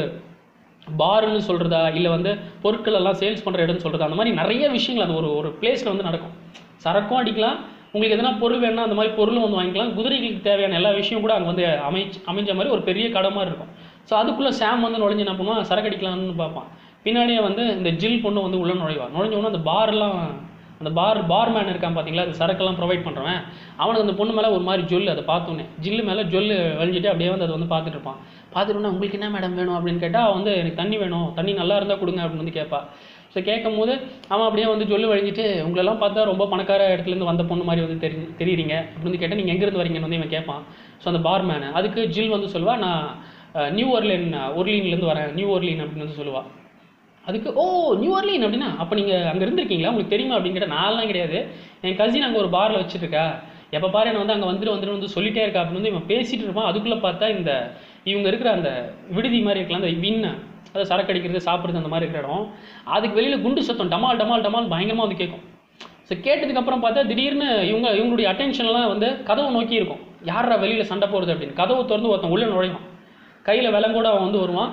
A: பார்னு சொல்கிறதா இல்லை வந்து பொருட்கள் எல்லாம் சேல்ஸ் பண்ணுற இடம்னு சொல்கிறதா அந்த மாதிரி நிறைய விஷயங்கள் அது ஒரு ஒரு பிளேஸில் வந்து நடக்கும் சரக்கும் அடிக்கலாம் உங்களுக்கு எதனா பொருள் வேணும்னா அந்த மாதிரி பொருளும் வந்து வாங்கிக்கலாம் குதிரைகளுக்கு தேவையான எல்லா விஷயம் கூட அங்கே வந்து அமைச்சு அமைஞ்ச மாதிரி ஒரு பெரிய கடை மாதிரி இருக்கும் ஸோ அதுக்குள்ளே சாம் வந்து நுழைஞ்சு என்ன பண்ணுவான் சரக்கு அடிக்கலாம்னு பார்ப்பான் பின்னாடியே வந்து இந்த ஜில் பொண்ணு வந்து உள்ளே நுழைவான் நுழைஞ்ச உடனே அந்த பாரெல்லாம் அந்த பார் பார்மேன் இருக்கான் பார்த்தீங்களா அது சரக்கெல்லாம் ப்ரொவைட் பண்ணுறவன் அவனுக்கு அந்த பொண்ணு மேலே ஒரு மாதிரி ஜொல்லு அதை பார்த்தோன்னே ஜில்லு மேலே ஜொல்லு வழிஞ்சிட்டு அப்படியே வந்து அதை வந்து பார்த்துட்டு இருப்பான் பார்த்துட்டு உங்களுக்கு என்ன மேடம் வேணும் அப்படின்னு கேட்டால் அவன் வந்து எனக்கு தண்ணி வேணும் தண்ணி நல்லா இருந்தால் கொடுங்க அப்படின்னு வந்து கேட்பா ஸோ கேட்கும் போது அவன் அப்படியே வந்து ஜொல்லு வழிஞ்சிட்டு உங்களெல்லாம் பார்த்தா ரொம்ப பணக்கார இடத்துலேருந்து வந்த பொண்ணு மாதிரி வந்து தெரி தெரியுறீங்க அப்படின்னு வந்து கேட்டால் நீங்கள் எங்கேருந்து வரீங்கன்னு வந்து இவன் கேட்பான் ஸோ அந்த பார்மேனு அதுக்கு ஜில் வந்து சொல்லுவா நான் அஹ், நியூ ஒர்லின் ஒர்லின்லேருந்து வரேன் நியூ ஒர்லின் அப்படின்னு வந்து சொல்லுவா அதுக்கு ஓ நியூ ஒர்லின் அப்படின்னா அப்போ நீங்கள் அங்கே இருந்திருக்கீங்களா உங்களுக்கு தெரியுமா அப்படின்னு கேட்டால் நான்லாம் கிடையாது என் கசின் அங்கே ஒரு பாரில் வச்சுருக்கா எப்போ பாரு என்ன வந்து அங்கே வந்துட்டு வந்துட்டு வந்து சொல்லிட்டே இருக்கா அப்படின்னு வந்து இவன் பேசிட்டு இருப்பான் அதுக்குள்ளே பார்த்தா இந்த இவங்க இருக்கிற அந்த விடுதி மாதிரி இருக்கலாம் அந்த வின் அது சரக்கு அடிக்கிறது சாப்பிட்றது அந்த மாதிரி இருக்கிற இடம் அதுக்கு வெளியில் குண்டு சத்தம் டமால் டமால் டமால் பயங்கரமாக வந்து கேட்கும் ஸோ கேட்டதுக்கப்புறம் பார்த்தா திடீர்னு இவங்க இவங்களுடைய அட்டென்ஷன்லாம் வந்து கதவை நோக்கி இருக்கும் யாரா வெளியில் சண்டை போடுறது அப்படின்னு கதவை திறந்து ஒருத்தன் உள்ளே நுழைவான் கையில் விலங்கோட அவன் வந்து வருவான்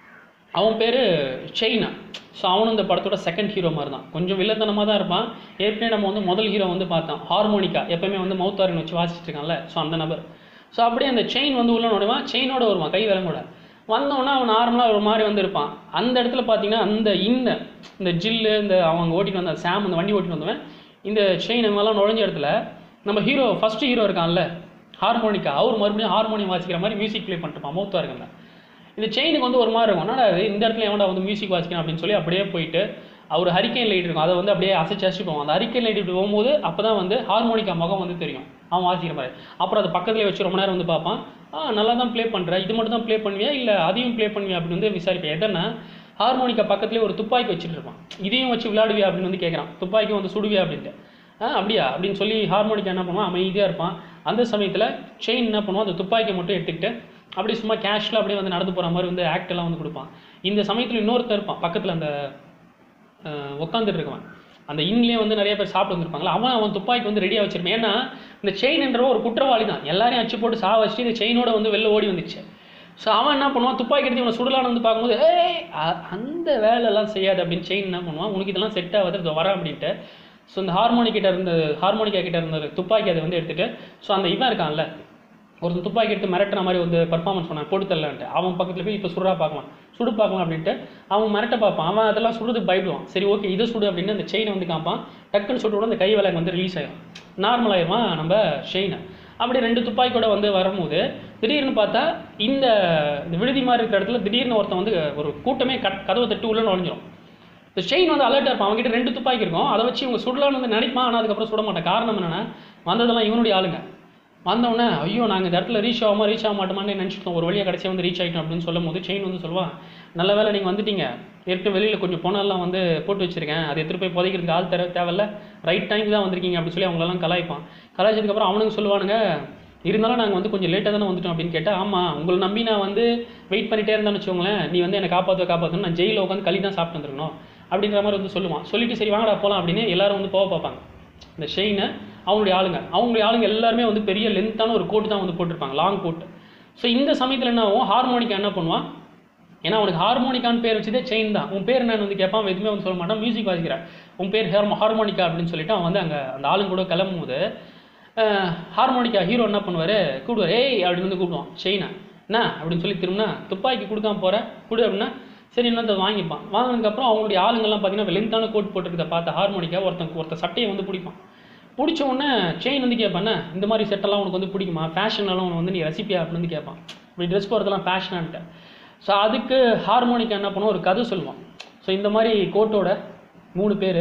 A: அவன் பேர் செயினா ஸோ அவனும் இந்த படத்தோட செகண்ட் ஹீரோ மாதிரி தான் கொஞ்சம் வில்லத்தனமாக தான் இருப்பான் ஏற்கனவே நம்ம வந்து முதல் ஹீரோ வந்து பார்த்தோம் ஹார்மோனிக்கா எப்பயுமே வந்து மவுத் ஆர்கன் வச்சு வாசிச்சுட்டு இருக்கான்ல ஸோ அந்த நபர் ஸோ அப்படியே அந்த செயின் வந்து உள்ள நுழைவான் செயினோட வருவான் கை விலங்கோட வந்தோடனே அவன் நார்மலாக ஒரு மாதிரி வந்து இருப்பான் அந்த இடத்துல பார்த்தீங்கன்னா அந்த இன்ன இந்த ஜில்லு இந்த அவங்க ஓட்டிட்டு வந்த சாம் அந்த வண்டி ஓட்டிட்டு வந்தவன் இந்த செயின் இவங்கெல்லாம் நுழைஞ்ச இடத்துல நம்ம ஹீரோ ஃபர்ஸ்ட் ஹீரோ இருக்கான்ல ஹார்மோனிக்கா அவர் மறுபடியும் ஹார்மோனியம் வாசிக்கிற மாதிரி மியூசிக் ப்ளே பண்ணிட்டுப்பான் மௌத்தா இருக்கல இந்த செயினுக்கு வந்து ஒரு மாதிரி இருக்கும் என்னடா இது இந்த இடத்துல எவன்டா வந்து மியூசிக் வாசிக்கணும் அப்படின்னு சொல்லி அப்படியே போயிட்டு அவர் ஹரிக்கேன் லைட் இருக்கும் அதை வந்து அப்படியே அசைச்சு அசைச்சு போவோம் அந்த ஹரிக்கேன் லைட் இப்படி போகும்போது அப்போ தான் வந்து ஹார்மோனிக்கா முகம் வந்து தெரியும் அவன் வாசிக்கிற மாதிரி அப்புறம் அதை பக்கத்துலேயே வச்சு ரொம்ப நேரம் வந்து பார்ப்பான் ஆ நல்லா தான் ப்ளே பண்ணுற இது மட்டும் தான் ப்ளே பண்ணுவியா இல்லை அதையும் ப்ளே பண்ணுவியா அப்படின்னு வந்து விசாரிப்பேன் எதனா ஹார்மோனிக்கா பக்கத்துலேயே ஒரு துப்பாக்கி வச்சுட்டு இருப்பான் இதையும் வச்சு விளையாடுவியா அப்படின்னு வந்து கேட்குறான் துப்பாக்கி வந்து சுடுவியா அப்படின்ட்டு ஆ அப்படியா அப்படின்னு சொல்லி ஹார்மோனிக்கா என்ன பண்ணுவான் அமைதியாக இருப்பான் அந்த சமயத்தில் செயின் என்ன பண்ணுவான் அந்த துப்பாக்கியை மட்டும் எடுத்துக்கிட்டு அப்படியே சும்மா கேஷில் அப்படியே வந்து நடந்து போகிற மாதிரி வந்து ஆக்ட் எல்லாம் வந்து கொடுப்பான் இந்த சமயத்தில் இன்னொருத்தர் இருப்பான் பக்கத்தில் அந்த உட்காந்துட்டு இருக்கவன் அந்த இன்ன்லேயே வந்து நிறைய பேர் சாப்பிட்டு வந்திருப்பாங்களா அவன் அவன் துப்பாக்கி வந்து ரெடியாக வச்சிருப்பான் ஏன்னா இந்த செயின்ன்ற ஒரு குற்றவாளி தான் எல்லாரையும் அச்சு போட்டு சா வச்சுட்டு இந்த செயினோட வந்து வெளில ஓடி வந்துச்சு ஸோ அவன் என்ன பண்ணுவான் துப்பாக்கி எடுத்து இவனை சுடலான்னு வந்து பார்க்கும்போது ஏய் அ- அந்த வேலையெல்லாம் செய்யாது அப்படின்னு செயின் என்ன பண்ணுவான் உனக்கு இதெல்லாம் செட் ஆகாது இதோ வரேன் அப்படின்ட்டு ஸோ இந்த ஹார்மோனிக் கிட்ட இருந்த ஹார்மோனிக்கா கிட்ட இருந்த துப்பாக்கி அதை வந்து எடுத்துட்டு ஸோ அந்த இவன் இருக்கான்ல ஒருத்தன் துப்பாக்கி எடுத்து மிரட்டுற மாதிரி வந்து பர்ஃபார்மன்ஸ் பண்ணான் போட்டு தரலான்ட்டு அவன் பக்கத்தில் போய் இப்போ சுடுறா பார்க்கலாம் சுடு பார்க்கலாம் அப்படின்ட்டு அவன் மிரட்ட பார்ப்பான் அவன் அதெல்லாம் சுடுறதுக்கு பயப்படுவான் சரி ஓகே இதை சுடு அப்படின்னு அந்த செயினை வந்து காப்பான் டக்குன்னு சுட்டு விட அந்த கை விலங்கு வந்து ரிலீஸ் ஆயிடும் நார்மல் ஆயிடுவான் நம்ம செயினை அப்படி ரெண்டு துப்பாக்கியோட வந்து வரும்போது திடீர்னு பார்த்தா இந்த இந்த விடுதி மாதிரி இருக்கிற இடத்துல திடீர்னு ஒருத்தன் வந்து ஒரு கூட்டமே கட் கதவை தட்டு உள்ள நுழைஞ்சிரும் இந்த செயின் வந்து அலர்ட்டாக இருப்பான் அவங்ககிட்ட ரெண்டு துப்பாக்கி இருக்கும் அதை வச்சு இவங்க சுடலான்னு வந்து நினைப்பான் ஆனால் அதுக்கப்புறம் சுட மாட்டான் காரணம் என்னன்னா வந்ததெல்லாம் இவனுடைய ஆளுங்க வந்தவுடனே ஐயோ நாங்கள் இந்த இடத்துல ரீச் ஆகாம ரீச் ஆக மாட்டோமான்னு நினச்சிட்டோம் ஒரு வழியாக கடைசியாக வந்து ரீச் ஆகிட்டோம் அப்படின்னு சொல்லும் போது செயின் வந்து சொல்லுவான் நல்ல வேளை நீங்கள் வந்துட்டீங்க ஏற்கனவே வெளியில் கொஞ்சம் பொண்ணெல்லாம் வந்து போட்டு வச்சிருக்கேன் அதை எடுத்துகிட்டு போய் புதைக்கிறதுக்கு ஆள் தர தேவையில்ல ரைட் டைம் தான் வந்திருக்கீங்க அப்படின்னு சொல்லி அவங்களெல்லாம் கலாய்ப்பான் கலாய்ச்சதுக்கப்புறம் அவனுங்க சொல்லுவானுங்க இருந்தாலும் நாங்கள் வந்து கொஞ்சம் லேட்டாக தானே வந்துட்டோம் அப்படின்னு கேட்டால் ஆமாம் உங்களை நம்பி நான் வந்து வெயிட் பண்ணிட்டே இருந்தேன்னு வச்சுக்கோங்களேன் நீ வந்து என்னை காப்பாற்ற காப்பாற்றணும் நான் ஜெயிலில் உட்காந்து களி தான் சாப்பிட்டு வந்துருக்கணும் அப்படின்ற மாதிரி வந்து சொல்லுவான் சொல்லிட்டு சரி வாங்கடா போகலாம் அப்படின்னு எல்லாரும் வந்து போக பார்ப்பாங்க இந்த ஷெயினை அவங்களுடைய ஆளுங்க அவங்களுடைய ஆளுங்க எல்லாருமே வந்து பெரிய லென்த்தான ஒரு கோட் தான் வந்து போட்டிருப்பாங்க லாங் கோட் ஸோ இந்த சமயத்தில் என்ன ஆகும் ஹார்மோனிக்கா என்ன பண்ணுவான் ஏன்னா அவனுக்கு ஹார்மோனிக்கான்னு பேர் வச்சதே செயின் தான் உன் பேர் என்னன்னு வந்து கேட்பான் அவன் எதுவுமே வந்து சொல்ல மாட்டான் மியூசிக் வாசிக்கிறான் உன் பேர் ஹார்மோ ஹார்மோனிக்கா அப்படின்னு சொல்லிட்டு அவன் வந்து அங்கே அந்த ஆளுங்க கூட கிளம்பும் போது அஹ், ஹார்மோனிக்கா ஹீரோ என்ன பண்ணுவார் கூப்பிடுவார் ஏய் அப்படின்னு வந்து கூப்பிடுவான் செயினா என்ன அப்படின்னு சொல்லி திரும்பினா துப்பாக்கி கொடுக்காம போற கொடு அப்படின்னா சரி என்னத்தை வாங்கிப்பான் வாங்கினதுக்கப்புறம் அவங்களுடைய ஆளுங்கெல்லாம் பார்த்தீங்கன்னா லென்த்தான கோட் போட்டிருக்கத பார்த்த ஹார்மோனிக்கா ஒருத்தன் ஒருத்தன் சட்டையை வந்து பிடிப்பான் பிடிச்ச உடனே செயின் வந்து கேட்பானே இந்த மாதிரி செட்டெல்லாம் உனக்கு வந்து பிடிக்குமா ஃபேஷனெல்லாம் உனக்கு வந்து நீ ரசிப்பியா அப்படின்னு வந்து கேட்பான் இப்படி ட்ரெஸ் போகிறதெல்லாம் ஃபேஷனான்ட்டு ஸோ அதுக்கு ஹார்மோனிக்கா என்ன பண்ணுவோம் ஒரு கதை சொல்லுவான் ஸோ இந்த மாதிரி கோட்டோட மூணு பேர்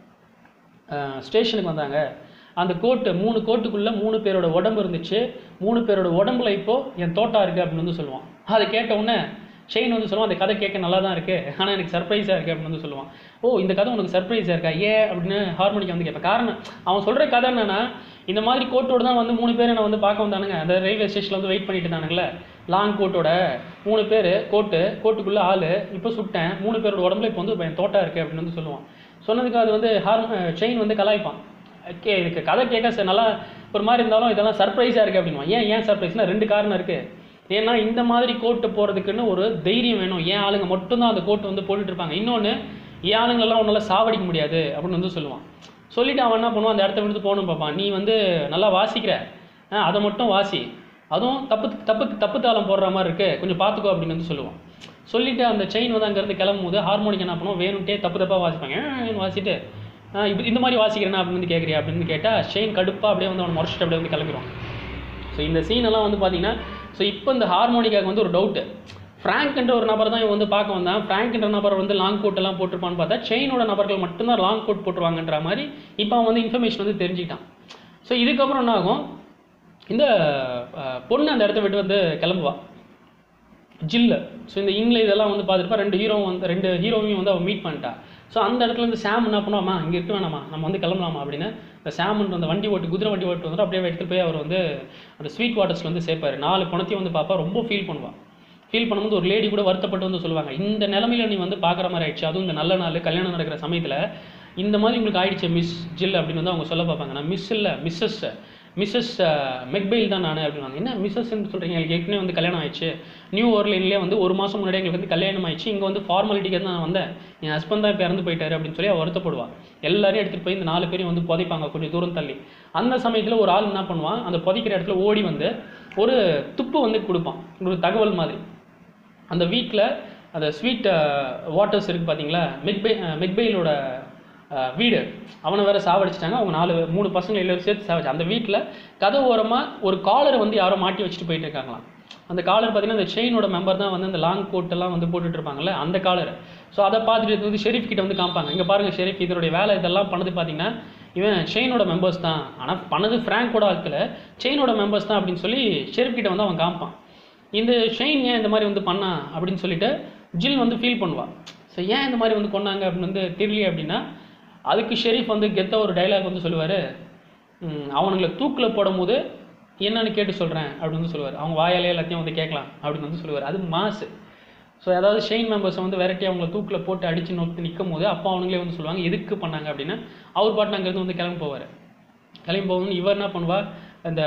A: ஸ்டேஷனுக்கு வந்தாங்க அந்த கோட்டு மூணு கோட்டுக்குள்ளே மூணு பேரோட உடம்பு இருந்துச்சு மூணு பேரோட உடம்புல இப்போ என் தோட்டா இருக்குது அப்படின்னு வந்து சொல்லுவான் அதை கேட்ட உடனே செயின் வந்து சொல்லுவான் அந்த கதை கேட்க நல்லா தான் இருக்குது ஆனால் எனக்கு சர்ப்ரைஸாக இருக்குது அப்படின்னு வந்து சொல்லுவான் ஓ இந்த கதை உனக்கு சர்ப்ரைஸாக இருக்கா ஏன் அப்படின்னு ஹார்மோனிக்கா வந்து கேட்பேன் காரணம் அவன் சொல்கிற கதை என்னன்னா இந்த மாதிரி கோட்டோட தான் வந்து மூணு பேர் என்னை வந்து பார்க்க வந்தானுங்க அந்த ரயில்வே ஸ்டேஷனில் வந்து வெயிட் பண்ணிட்டு இருந்தானுங்களே லாங் கோட்டோட மூணு பேர் கோட்டு கோட்டுக்குள்ளே ஆள் இப்போ சுட்டேன் மூணு பேரோட உடம்புல இப்போ வந்து என் தோட்டா இருக்குது அப்படின்னு வந்து சொல்லுவான் சொன்னதுக்கு அது வந்து ஹார்மோ செயின் வந்து கலாய்ப்பான் கே இதுக்கு கதை கேட்க ச- நல்லா ஒரு மாதிரி இருந்தாலும் இதெல்லாம் சர்ப்ரைஸாக இருக்குது அப்படின்வான் ஏன் ஏன் சர்ப்ரைஸ்னா ரெண்டு காரணம் இருக்குது ஏன்னா இந்த மாதிரி கோட்டு போகிறதுக்குன்னு ஒரு தைரியம் வேணும் ஏன் ஆளுங்க மட்டும்தான் அந்த கோட்டு வந்து போட்டுட்டு இருப்பாங்க இன்னொன்று ஏன் ஆளுங்களெல்லாம் உன்னால் சாவடிக்க முடியாது அப்படின்னு வந்து சொல்லுவான் சொல்லிட்டு அவன் என்ன பண்ணுவான் அந்த இடத்த விட்டு போகணும் பார்ப்பான் நீ வந்து நல்லா வாசிக்கிற ஆ, அதை மட்டும் வாசி அதுவும் தப்பு தப்பு தப்பு தாளம் போடுற மாதிரி இருக்கு கொஞ்சம் பார்த்துக்கோ அப்படின்னு வந்து சொல்லுவான் சொல்லிட்டு அந்த செயின் வந்து அங்கேருந்து கிளம்பும் போது ஹார்மோனிக் என்ன பண்ணுவோம் வேணும்ட்டே தப்பு தப்பாக வாசிப்பாங்க ஏன் வாசிட்டு ஆ, இப்படி இந்த மாதிரி வாசிக்கிறேன்னா அப்படின்னு வந்து கேட்குறியா அப்படின்னு கேட்டால் செயின் கடுப்பாக அப்படியே வந்து அவன் முறைச்சிட்டு அப்படியே வந்து கிளம்பிடுவான் ஸோ இந்த சீன் எல்லாம் வந்து பார்த்தீங்கன்னா ஸோ இப்போ இந்த ஹார்மோனிக்காக்கு வந்து ஒரு டவுட்டு ஃப்ராங்க்ன்ற ஒரு நபர் தான் இவன் வந்து பார்க்க வந்தான் ஃப்ராங்க்ன்ற நபர் வந்து லாங் கோட் எல்லாம் போட்டிருப்பான்னு பார்த்தா செயினோட நபர்கள் மட்டும்தான் லாங் கோட் போட்டுருவாங்கன்ற மாதிரி இப்போ அவன் வந்து இன்ஃபர்மேஷன் வந்து தெரிஞ்சுக்கிட்டான் ஸோ இதுக்கப்புறம் என்ன ஆகும் இந்த அஹ், பொண்ணு அந்த இடத்த விட்டு வந்து கிளம்புவா ஜில்லு ஸோ இந்த இங்கில இதெல்லாம் வந்து பார்த்துருப்பா ரெண்டு ஹீரோ வந்து ரெண்டு ஹீரோவையும் வந்து அவன் மீட் பண்ணிட்டா ஸோ அந்த இடத்துல இருந்து சாம் என்ன பண்ணுவாமா இங்கே இருக்க வேணாமா நம்ம வந்து கிளம்பலாமா அப்படின்னு இந்த சாம்ன்ற அந்த வண்டி ஓட்டு குதிரை வண்டி ஓட்டு வந்துட்டு அப்படியே எடுத்துகிட்டு போய் அவர் வந்து அந்த ஸ்வீட் வாட்டர்ஸில் வந்து சேர்ப்பாரு நாலு பணத்தையும் வந்து பார்ப்பா ரொம்ப ஃபீல் பண்ணுவான் ஃபீல் பண்ணும்போது ஒரு லேடி கூட வருத்தப்பட்டு வந்து சொல்லுவாங்க இந்த நிலமையில நீ வந்து பார்க்குற மாதிரி ஆயிடுச்சு அதுவும் இந்த நல்ல நாள் கல்யாணம் நடக்கிற சமயத்தில் இந்த மாதிரி உங்களுக்கு ஆயிடுச்சு மிஸ் ஜில் அப்படின்னு வந்து அவங்க சொல்ல பார்ப்பாங்க நான் மிஸ் இல்லை மிஸ்ஸஸ் மிஸ்ஸஸ் மெக்பெயில் தான் நான் அப்படின்னு என்ன மிஸ்ஸஸ்ன்னு சொல்கிறீங்க எங்களுக்கு ஏற்கனவே வந்து கல்யாணம் ஆயிடுச்சு நியூ ஓர்லைன்லேயே வந்து ஒரு மாதம் முன்னாடி எங்களுக்கு வந்து கல்யாணம் ஆயிடுச்சு இங்கே வந்து ஃபார்மாலிட்டிக்கு தான் நான் வந்தேன் என் ஹஸ்பண்ட் தான் இப்போ இறந்து போயிட்டாரு அப்படின்னு சொல்லி அவ வருத்தப்படுவா எல்லாரையும் எடுத்துகிட்டு போய் இந்த நாலு பேரையும் வந்து புதைப்பாங்க கொஞ்சம் தூரம் தள்ளி அந்த சமயத்தில் ஒரு ஆள் என்ன பண்ணுவான் அந்த புதைக்கிற இடத்துல ஓடி வந்து ஒரு துப்பு வந்து கொடுப்பான் ஒரு தகவல் மாதிரி அந்த வீட்டில் அந்த ஸ்வீட் வாட்டர்ஸ் இருக்குது பார்த்தீங்களா மெக்பே மெக்பெயிலோட அஹ், வீடு அவனை வேற சாவடிச்சிட்டாங்க அவங்க நாலு மூணு பசங்க எல்லாரும் சேர்த்து சாவடிச்சு அந்த வீட்டில் கதவு ஓரமாக ஒரு காலரை வந்து யாரோ மாட்டி வச்சுட்டு போயிட்டு இருக்காங்களாம் அந்த காலர் பார்த்தீங்கன்னா அந்த செயினோட மெம்பர் தான் வந்து அந்த லாங் கோட்டெல்லாம் வந்து போட்டுட்டு இருப்பாங்கல்ல அந்த காலர் ஸோ அதை பார்த்துட்டு வந்து ஷெரீஃப் கிட்ட வந்து காமிப்பாங்க இங்கே பாருங்க ஷெரீஃப் இதனுடைய வேலை இதெல்லாம் பண்ணது பார்த்தீங்கன்னா இவன் செயினோட மெம்பர்ஸ் தான் ஆனால் பண்ணது ஃப்ராங்கோட ஆட்கள் செயினோட மெம்பர்ஸ் தான் அப்படின்னு சொல்லி ஷெரீஃப் கிட்ட வந்து அவன் காமிப்பான் இந்த ஷெயின் ஏன் இந்த மாதிரி வந்து பண்ணா அப்படின்னு சொல்லிட்டு ஜில் வந்து ஃபீல் பண்ணுவா ஸோ ஏன் இந்த மாதிரி வந்து கொன்னாங்க அப்படின்னு வந்து தெரியல அப்படின்னா அதுக்கு ஷெரீஃப் வந்து கெத்த ஒரு டைலாக் வந்து சொல்லுவார் அவனுங்களை தூக்கில் போடும்போது என்னன்னு கேட்டு சொல்கிறேன் அப்படின்னு வந்து சொல்லுவார் அவங்க வாயாலே எல்லாத்தையும் வந்து கேட்கலாம் அப்படின்னு வந்து சொல்லுவார் அது மாசு ஸோ அதாவது ஷெயின் மெம்பர்ஸை வந்து விரட்டி அவங்கள தூக்கில் போட்டு அடித்து நோக்கி நிற்கும் போது அப்போ அவனுங்களே வந்து சொல்லுவாங்க எதுக்கு பண்ணாங்க அப்படின்னா அவர் பாட்டு அங்கேருந்து வந்து கிளம்பி போவார் கிளம்பி போகணும்னு இவர் என்ன பண்ணுவா அந்த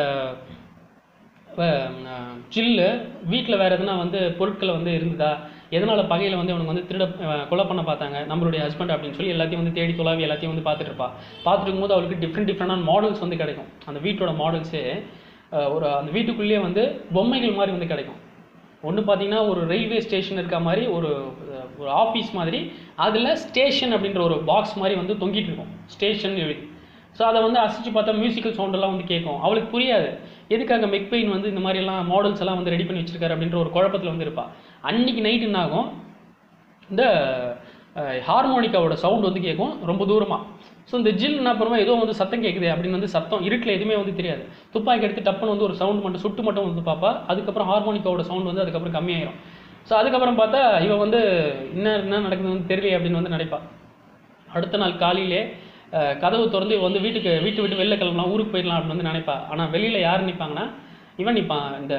A: ஜில்லு வீட்டில் வேறு எதுனா வந்து பொருட்கள் வந்து இருந்ததா எதனால் பகையில் வந்து அவனுக்கு வந்து திருட அஹ், கொலை பண்ண பார்த்தாங்க நம்மளுடைய ஹஸ்பண்ட் அப்படின்னு சொல்லி எல்லாத்தையும் வந்து தேடி தொலாவி எல்லாத்தையும் வந்து பார்த்துட்டு இருப்பா பார்த்துட்டு இருக்கும்போது அவளுக்கு டிஃப்ரெண்ட் டிஃப்ரெண்டான மாடல்ஸ் வந்து கிடைக்கும் அந்த வீட்டோட மாடல்ஸே ஒரு அந்த வீட்டுக்குள்ளேயே வந்து பொம்மைகள் மாதிரி வந்து கிடைக்கும் ஒன்று பார்த்தீங்கன்னா ஒரு ரயில்வே ஸ்டேஷன் இருக்க மாதிரி ஒரு அஹ், ஒரு ஆஃபீஸ் மாதிரி அதில் ஸ்டேஷன் அப்படின்ற ஒரு பாக்ஸ் மாதிரி வந்து தொங்கிட்டு இருக்கும் ஸ்டேஷன் எழுதி ஸோ அதை வந்து அசிச்சு பார்த்தா மியூசிக்கல் சவுண்டெல்லாம் வந்து கேட்கும் அவளுக்கு புரியாது எதுக்காக மெக்பெயின் வந்து இந்த மாதிரிலாம் மாடல்ஸ் எல்லாம் வந்து ரெடி பண்ணி வச்சிருக்காரு அப்படின்ற ஒரு குழப்பத்தில் வந்து இருப்பா அன்னைக்கு நைட் என்ன ஆகும் இந்த ஹார்மோனிக்காவோட சவுண்ட் வந்து கேட்கும் ரொம்ப தூரமாக ஸோ இந்த ஜில் என்ன பண்ணுவோம் ஏதோ வந்து சத்தம் கேட்குது அப்படின்னு வந்து சத்தம் இருட்டில் எதுவுமே வந்து தெரியாது துப்பாக்கி எடுத்து டப்புன்னு வந்து ஒரு சவுண்ட் மட்டும் சுட்டு மட்டும் வந்து பார்ப்பா அதுக்கப்புறம் ஹார்மோனிக்காவோட சவுண்ட் வந்து அதுக்கப்புறம் கம்மியாயிரும் ஸோ அதுக்கப்புறம் பார்த்தா இவ வந்து என்ன என்ன நடக்குதுன்னு தெரியல அப்படின்னு வந்து நினைப்பா அடுத்த நாள் காலையிலே அஹ், கதவு திறந்து இவ வந்து வீட்டுக்கு வீட்டு விட்டு வெளில கிளம்பலாம் ஊருக்கு போயிடலாம் அப்படின்னு வந்து நினைப்பா ஆனால் வெளியில் யார் நிற்பாங்கன்னா இவன் நிற்பான் இந்த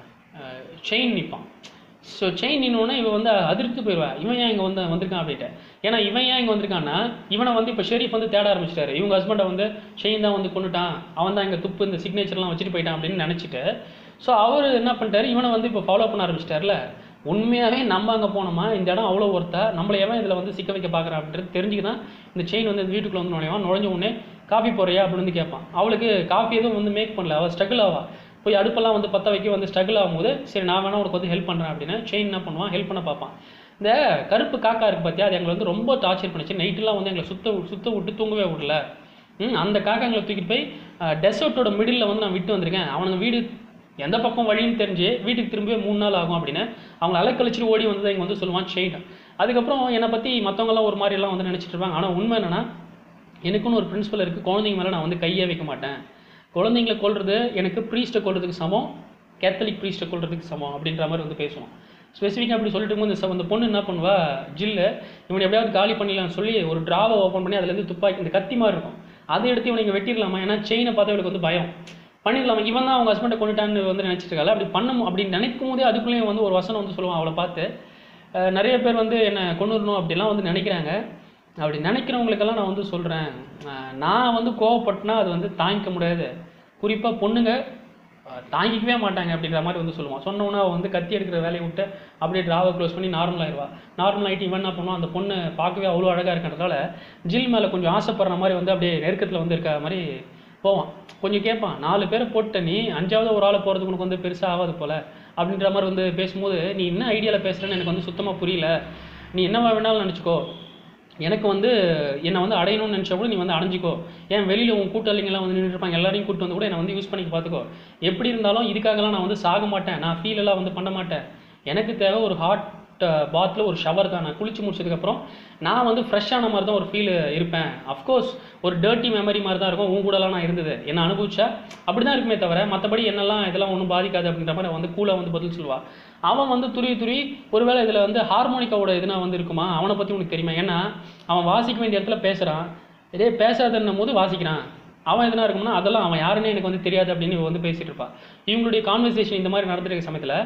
A: செயின் நிற்பான் ஸோ செயின் நின்னோடனே இவன் வந்து அதிர்த்து போயிடுவா இவன் ஏன் இங்கே வந்து வந்திருக்கான் அப்படின்ட்டு ஏன்னா இவன் ஏன் இங்கே வந்திருக்கான்னா இவனை வந்து இப்போ ஷெரீஃப் வந்து தேட ஆரம்பிச்சிட்டாரு இவங்க ஹஸ்பண்டை வந்து செயின் தான் வந்து கொண்டுட்டான் அவன் தான் இங்கே துப்பு இந்த சிக்னேச்சர்லாம் வச்சுட்டு போயிட்டான் அப்படின்னு நினச்சிட்டு ஸோ அவர் என்ன பண்ணிட்டாரு இவனை வந்து இப்போ ஃபாலோ பண்ண ஆரம்பிச்சிட்டார்ல உண்மையாகவே நம்ம அங்கே போனோமா இந்த இடம் அவ்வளோ ஒருத்தா நம்மளை எவன் இதில் வந்து சிக்க வைக்க பார்க்குறான் அப்படின்றது தெரிஞ்சுக்கு தான் இந்த செயின் வந்து இந்த வீட்டுக்குள்ள வந்து நுழைவான் நுழைஞ்ச உடனே காஃபி போறியா அப்படின்னு வந்து கேட்பான் அவளுக்கு காஃபி எதுவும் வந்து மேக் பண்ணல அவள் ஸ்ட்ரகிள் ஆவா போய் அடுப்பெல்லாம் வந்து பற்ற வைக்க வந்து ஸ்ட்ரகிள் ஆகும்போது சரி நான் வேணா உனக்கு வந்து ஹெல்ப் பண்ணுறேன் அப்படின்னு செயின் என்ன பண்ணுவான் ஹெல்ப் பண்ண பார்ப்பான் இந்த கருப்பு காக்கா இருக்கு பார்த்தியா அது எங்களை வந்து ரொம்ப டார்ச்சர் பண்ணுச்சு நைட்டெல்லாம் வந்து எங்களை சுத்த சுத்த விட்டு தூங்கவே விடல ம் அந்த காக்காங்களை தூக்கிட்டு போய் டெசர்ட்டோட மிடில் வந்து நான் விட்டு வந்திருக்கேன் அவனுங்க வீடு எந்த பக்கம் வழின்னு தெரிஞ்சு வீட்டுக்கு திரும்பவே மூணு நாள் ஆகும் அப்படின்னு அவங்க அலைக்கழிச்சிட்டு ஓடி வந்து இங்கே வந்து சொல்லுவான் ஷெயின் அதுக்கப்புறம் என்னை பற்றி மற்றவங்கலாம் ஒரு மாதிரிலாம் வந்து நினச்சிட்டு இருப்பாங்க ஆனால் உண்மை என்னன்னா எனக்குன்னு ஒரு பிரின்சிபல் இருக்குது குழந்தைங்க மேலே நான் வந்து கையே வைக்க மாட்டேன் குழந்தைங்களை கொல்றது எனக்கு ப்ரீஸ்ட்டை கொல்றதுக்கு சமம் கேத்தலிக் ப்ரீஸ்ட்டை கொல்றதுக்கு சமம் அப்படின்ற மாதிரி வந்து பேசுவோம் ஸ்பெசிஃபிக்காக அப்படி சொல்லிட்டு இருக்கும்போது இந்த ச- இந்த பொண்ணு என்ன பண்ணுவா ஜில்லு இவனை எப்படியாவது காலி பண்ணிடலாம்னு சொல்லி ஒரு ட்ராவை ஓப்பன் பண்ணி அதுலேருந்து துப்பாக்கி இந்த கத்தி மாதிரி இருக்கும் அதை எடுத்து இவனை இங்கே வெட்டிடலாமா ஏன்னா செயினை பார்த்தா இவளுக்கு வந்து பயம் பண்ணிடலாமா இவன் தான் அவங்க ஹஸ்பண்டை கொண்டுட்டான்னு வந்து நினச்சிட்டு இருக்காள் அப்படி பண்ண அப்படின்னு நினைக்கும் போதே அதுக்குள்ளேயும் வந்து ஒரு வசனம் வந்து சொல்லுவான் அவளை பார்த்து அஹ் நிறைய பேர் வந்து என்னை கொண்டு வரணும் அப்படிலாம் வந்து நினைக்கிறாங்க அப்படி நினைக்கிறவங்களுக்கெல்லாம் நான் வந்து சொல்கிறேன் நான் வந்து கோவப்பட்டனா அது வந்து தாங்கிக்க முடியாது குறிப்பாக பொண்ணுங்க அஹ், தாங்கிக்கவே மாட்டாங்க அப்படின்ற மாதிரி வந்து சொல்லுவான் சொன்னோன்னா அவள் வந்து கத்தி எடுக்கிற வேலையை விட்டு அப்படியே ட்ராவை க்ளோஸ் பண்ணி நார்மல் ஆயிடுவா நார்மல் ஆகிட்டு இவன் என்ன பண்ணுவான் அந்த பொண்ணு பார்க்கவே அவ்வளோ அழகாக இருக்கிறதால ஜில் மேலே கொஞ்சம் ஆசைப்படுற மாதிரி வந்து அப்படியே நெருக்கத்தில் வந்து இருக்க மாதிரி போவான் கொஞ்சம் கேட்பான் நாலு பேரை போட்ட நீ அஞ்சாவது ஒரு ஆளை போகிறதுக்கு உனக்கு வந்து பெருசாக ஆகாது போல அப்படின்ற மாதிரி வந்து பேசும்போது நீ என்ன ஐடியாவில் பேசுகிறேன்னு எனக்கு வந்து சுத்தமாக புரியல நீ என்னவா வேணாலும் நினச்சிக்கோ எனக்கு வந்து என்னை வந்து அடையணும்னு நினச்சா கூட நீ வந்து அடைஞ்சிக்கோ ஏன் வெளியில் உன் கூட்டாளிங்கெல்லாம் வந்து நின்றுட்டு இருப்பாங்க எல்லாரையும் கூட்டு வந்து கூட என்னை வந்து யூஸ் பண்ணி பார்த்துக்கோ எப்படி இருந்தாலும் இதுக்காகலாம் நான் வந்து சாக மாட்டேன் நான் ஃபீல் எல்லாம் வந்து பண்ண மாட்டேன் எனக்கு தேவை ஒரு ஹாட் பாத்தில் ஒரு ஷவர் தான் நான் குளிச்சு முடிச்சதுக்கப்புறம் நான் வந்து ஃப்ரெஷ்ஷான மாதிரி தான் ஒரு ஃபீல் இருப்பேன் அஃப்கோர்ஸ் ஒரு டர்ட்டி மெமரி மாதிரி தான் இருக்கும் உன் கூடலாம் நான் இருந்தது என்ன அனுபவிச்சா அப்படி தான் இருக்குமே தவிர மற்றபடி என்னெல்லாம் இதெல்லாம் ஒன்றும் பாதிக்காது அப்படின்ற மாதிரி அவன் வந்து கூலாக வந்து பதில் சொல்லுவா அவன் வந்து துருவி துருவி ஒருவேளை இதில் வந்து ஹார்மோனிக்காவோட எதுனா வந்து இருக்குமா அவனை பற்றி உனக்கு தெரியுமா ஏன்னா அவன் வாசிக்க வேண்டிய இடத்துல பேசுகிறான் இதே பேசாதன்னும் போது வாசிக்கிறான் அவன் எதுனா இருக்கும்னா அதெல்லாம் அவன் யாருன்னு எனக்கு வந்து தெரியாது அப்படின்னு இவ வந்து பேசிட்டு இருப்பா இவங்களுடைய கான்வர்சேஷன் இந்த மாதிரி நடந்துருக்க சமயத்தில்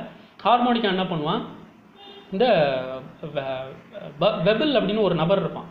A: ஹார்மோனிக்கா என்ன பண்ணுவான் இந்த வெபல் அப்படின்னு ஒரு நபர் இருப்பான்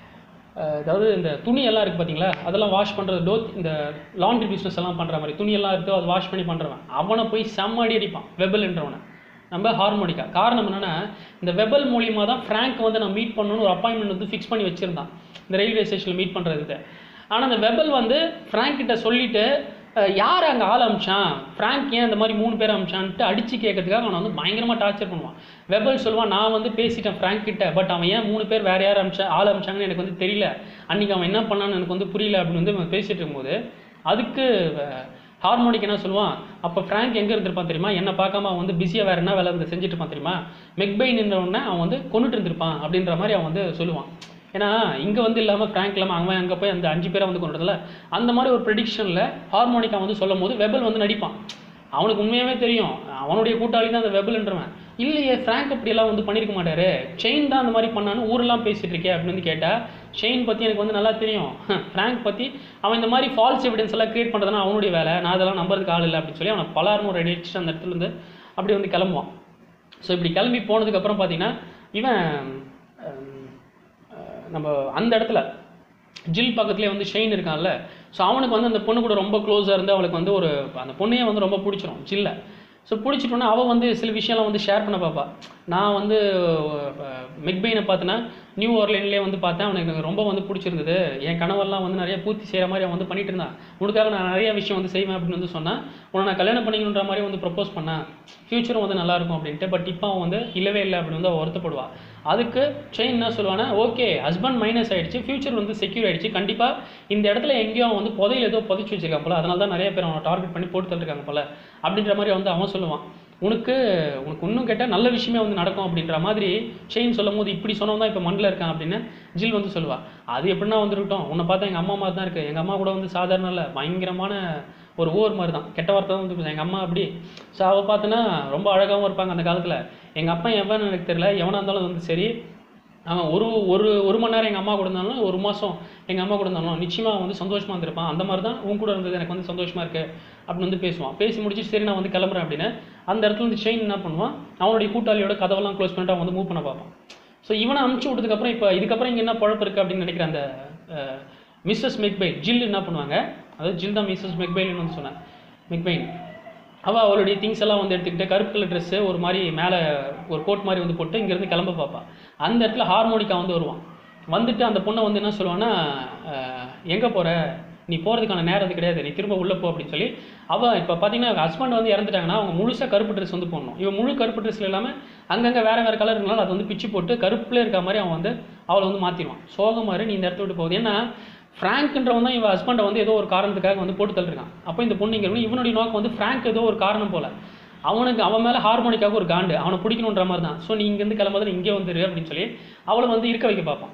A: அஹ் அதாவது இந்த துணி எல்லாம் இருக்குது பார்த்தீங்களா அதெல்லாம் வாஷ் பண்ணுறது டோ இந்த லாண்ட்ரி பிஸ்னஸ் எல்லாம் பண்ணுற மாதிரி துணியெல்லாம் இருக்குது அதை வாஷ் பண்ணி பண்ணுறவன் அவனை போய் செம்ம அடி அடிப்பான் வெபல்ன்றவனை நம்ம ஹார்மோனிக்கா காரணம் என்னென்னா இந்த வெபல் மூலியமாக தான் ஃப்ராங்க் வந்து நான் மீட் பண்ணணும்னு ஒரு அப்பாயின்மெண்ட் வந்து ஃபிக்ஸ் பண்ணி வச்சுருந்தான் இந்த ரயில்வே ஸ்டேஷனில் மீட் பண்ணுறதுக்கு ஆனால் அந்த வெபல் வந்து ஃப்ராங்க் கிட்ட சொல்லிட்டு அஹ், யார் அங்கே ஆள் அமிச்சான் ஃப்ராங்க் ஏன் இந்த மாதிரி மூணு பேர் அமிச்சான்ட்டு அடித்து கேட்கறதுக்காக அவனை வந்து பயங்கரமாக டார்ச்சர் பண்ணுவான் வெபல் சொல்லுவான் நான் வந்து பேசிட்டேன் ஃப்ராங்க் கிட்ட பட் அவன் ஏன் மூணு பேர் வேறு யார் அமிச்சா ஆள் அமிச்சாங்கன்னு எனக்கு வந்து தெரியல அன்றைக்கி அவன் என்ன பண்ணான்னு எனக்கு வந்து புரியல அப்படின்னு வந்து அவன் பேசிட்டு இருக்கும்போது அதுக்கு ஹார்மோனிக் என்ன சொல்லுவான் அப்போ ஃப்ராங்க் எங்கே இருந்திருப்பான் தெரியுமா என்னை பார்க்காம அவன் வந்து பிஸியாக வேறு என்ன வேலை வந்து செஞ்சுட்டு இருப்பான் தெரியுமா மெக்பெயின் உடனே அவன் வந்து கொண்டுட்டு இருந்திருப்பான் அப்படின்ற மாதிரி அவன் வந்து சொல்லுவான் ஏன்னா இங்கே வந்து இல்லாமல் ஃப்ராங்க் இல்லாமல் அவன் அங்கே போய் அந்த அஞ்சு பேரை வந்து கொண்டுறதுல அந்த மாதிரி ஒரு ப்ரெடிக்ஷனில் ஹார்மோனிக்கா வந்து சொல்லும் போது வெபல் வந்து நடிப்பான் அவனுக்கு உண்மையாகவே தெரியும் அவனுடைய கூட்டாளி தான் அந்த வெபல்ன்றவன் இல்லையே ஃப்ராங்க் அப்படியெல்லாம் வந்து பண்ணியிருக்க மாட்டாரு செயின் தான் அந்த மாதிரி பண்ணான்னு ஊரெல்லாம் பேசிட்டு இருக்கே அப்படின்னு வந்து கேட்டால் செயின் பற்றி எனக்கு வந்து நல்லா தெரியும் ஃப்ராங்க் பற்றி அவன் இந்த மாதிரி ஃபால்ஸ் எவிடன்ஸ் எல்லாம் கிரியேட் பண்ணுறதுனா அவனுடைய வேலை நான் அதெல்லாம் நம்புறதுக்கு ஆள் இல்லை அப்படின்னு சொல்லி அவனை பலாரும் ஒரு அடிச்சு அந்த இடத்துல இருந்து அப்படி வந்து கிளம்புவான் ஸோ இப்படி கிளம்பி போனதுக்கப்புறம் பார்த்தீங்கன்னா இவன் ஹம், அஹ், நம்ம அந்த இடத்துல ஜில் பக்கத்துலேயே வந்து ஷெயின் இருக்கான்ல ஸோ அவனுக்கு வந்து அந்த பொண்ணு கூட ரொம்ப க்ளோஸாக இருந்து அவளுக்கு வந்து ஒரு அந்த பொண்ணையே வந்து ரொம்ப பிடிச்சிரும் ஜில்லை ஸோ பிடிச்சிட்டோன்னா அவள் வந்து சில விஷயம்லாம் வந்து ஷேர் பண்ண பார்ப்பா நான் வந்து மெக்பெயினை பார்த்தேன்னா நியூ ஓர்லைன்லேயே வந்து பார்த்தேன் அவனுக்கு எனக்கு ரொம்ப வந்து பிடிச்சிருந்தது என் கனவெல்லாம் வந்து நிறைய பூர்த்தி செய்கிற மாதிரி அவன் வந்து பண்ணிட்டு இருந்தான் உனக்காக நான் நிறைய விஷயம் வந்து செய்வேன் அப்படின்னு வந்து சொன்னேன் உன்னை நான் கல்யாணம் பண்ணிக்கணுன்ற மாதிரி வந்து ப்ரப்போஸ் பண்ணேன் ஃப்யூச்சரும் வந்து நல்லா இருக்கும் அப்படின்ட்டு பட் இப்போ அவன் வந்து இல்லவே இல்லை அப்படின்னு வந்து அவள் வருத்தப்படுவா அதுக்கு செயின் என்ன சொல்லுவானா ஓகே ஹஸ்பண்ட் மைனஸ் ஆயிடுச்சு ஃப்யூச்சர் வந்து செக்யூர் ஆயிடுச்சு கண்டிப்பாக இந்த இடத்துல எங்கேயோ அவன் வந்து புதையில ஏதோ புதைச்சி வச்சிருக்கான் போல அதனால தான் நிறைய பேர் அவனை டார்கெட் பண்ணி போட்டு தள்ளிருக்காங்க போல அப்படின்ற மாதிரி வந்து அவன் சொல்லுவான் உனக்கு உனக்கு இன்னும் கேட்டால் நல்ல விஷயமே வந்து நடக்கும் அப்படின்ற மாதிரி செயின் சொல்லும் போது இப்படி சொன்னவன் தான் இப்போ மண்ணில் இருக்கான் அப்படின்னு ஜில் வந்து சொல்லுவா அது எப்படின்னா வந்துருக்கட்டும் உன்னை பார்த்தா எங்கள் அம்மா மாதிரி தான் இருக்குது எங்கள் அம்மா கூட வந்து சாதாரண இல்லை பயங்கரமான ஒரு ஓர் மாதிரி தான் கெட்ட வார்த்தை தான் வந்து எங்கள் அம்மா அப்படி ஸோ அவள் பார்த்தோன்னா ரொம்ப அழகாகவும் இருப்பாங்க அந்த காலத்தில் எங்கள் அப்பா எவன்னு எனக்கு தெரியல எவனாக இருந்தாலும் வந்து சரி அவன் ஒரு ஒரு ஒரு மணி நேரம் எங்கள் அம்மா கூட இருந்தாலும் ஒரு மாதம் எங்கள் அம்மா கூட இருந்தாலும் நிச்சயமாக அவன் வந்து சந்தோஷமாக இருந்திருப்பான் அந்த மாதிரி தான் உன் கூட இருந்தது எனக்கு வந்து சந்தோஷமாக இருக்கு அப்படின்னு வந்து பேசுவான் பேசி முடிச்சு சரி நான் வந்து கிளம்புறேன் அப்படின்னு அந்த இடத்துல இருந்து செயின் என்ன பண்ணுவான் அவனுடைய கூட்டாளியோட கதவெல்லாம் க்ளோஸ் பண்ணிட்டு அவன் வந்து மூவ் பண்ண பார்ப்பான் ஸோ இவனை அமுச்சு விட்டதுக்கப்புறம் இப்போ இதுக்கப்புறம் இங்கே என்ன பழப்பு இருக்குது அப்படின்னு நினைக்கிற அந்த மிஸ்ஸஸ் மெக்பெயின் ஜில் என்ன பண்ணுவாங்க அதாவது ஜில் தான் மிஸ்ஸஸ் மெக்பெயின்னு வந்து சொன்னேன் மெக்பெயின் அவள் அவளுடைய திங்ஸ் எல்லாம் வந்து எடுத்துக்கிட்டு கருப்பு கலர் ட்ரெஸ்ஸு ஒரு மாதிரி மேலே ஒரு கோட் மாதிரி வந்து போட்டு இங்கேருந்து கிளம்ப பார்ப்பா அந்த இடத்துல ஹார்மோனிக்கா வந்து வருவான் வந்துட்டு அந்த பொண்ணை வந்து என்ன சொல்லுவான்னா எங்கே போகிற நீ போகிறதுக்கான நேரம் அது கிடையாது நீ திரும்ப உள்ளே போ அப்படின்னு சொல்லி அவள் இப்போ பார்த்தீங்கன்னா ஹஸ்பண்ட் வந்து இறந்துட்டாங்கன்னா அவங்க முழுசாக கருப்பு ட்ரெஸ் வந்து போடணும் இவன் முழு கருப்பு ட்ரெஸ்ல இல்லாமல் அங்கங்கே வேறு வேறு கலர் இருந்தாலும் அதை வந்து பிச்சு போட்டு கருப்புல இருக்க மாதிரி அவன் வந்து அவளை வந்து மாற்றிடுவான் சோகமாரு நீ இந்த இடத்த விட்டு போகுது ஏன்னா ஃப்ராங்க்ன்றவன் தான் இவன் ஹஸ்பண்டை வந்து ஏதோ ஒரு காரணத்துக்காக வந்து போட்டு தள்ளிருக்கான் அப்போ இந்த பொண்ணு இங்கே இவனுடைய நோக்கம் வந்து ஃப்ராங்க் ஏதோ ஒரு காரணம் போல அவனுக்கு அவன் மேலே ஹார்மோனிக்காக ஒரு காண்டு அவனை பிடிக்கணுன்ற மாதிரி தான் ஸோ நீ இங்கேருந்து கிளம்பாத நீ இங்கே வந்துரு அப்படின்னு சொல்லி அவளை வந்து இருக்க வைக்க பார்ப்பான்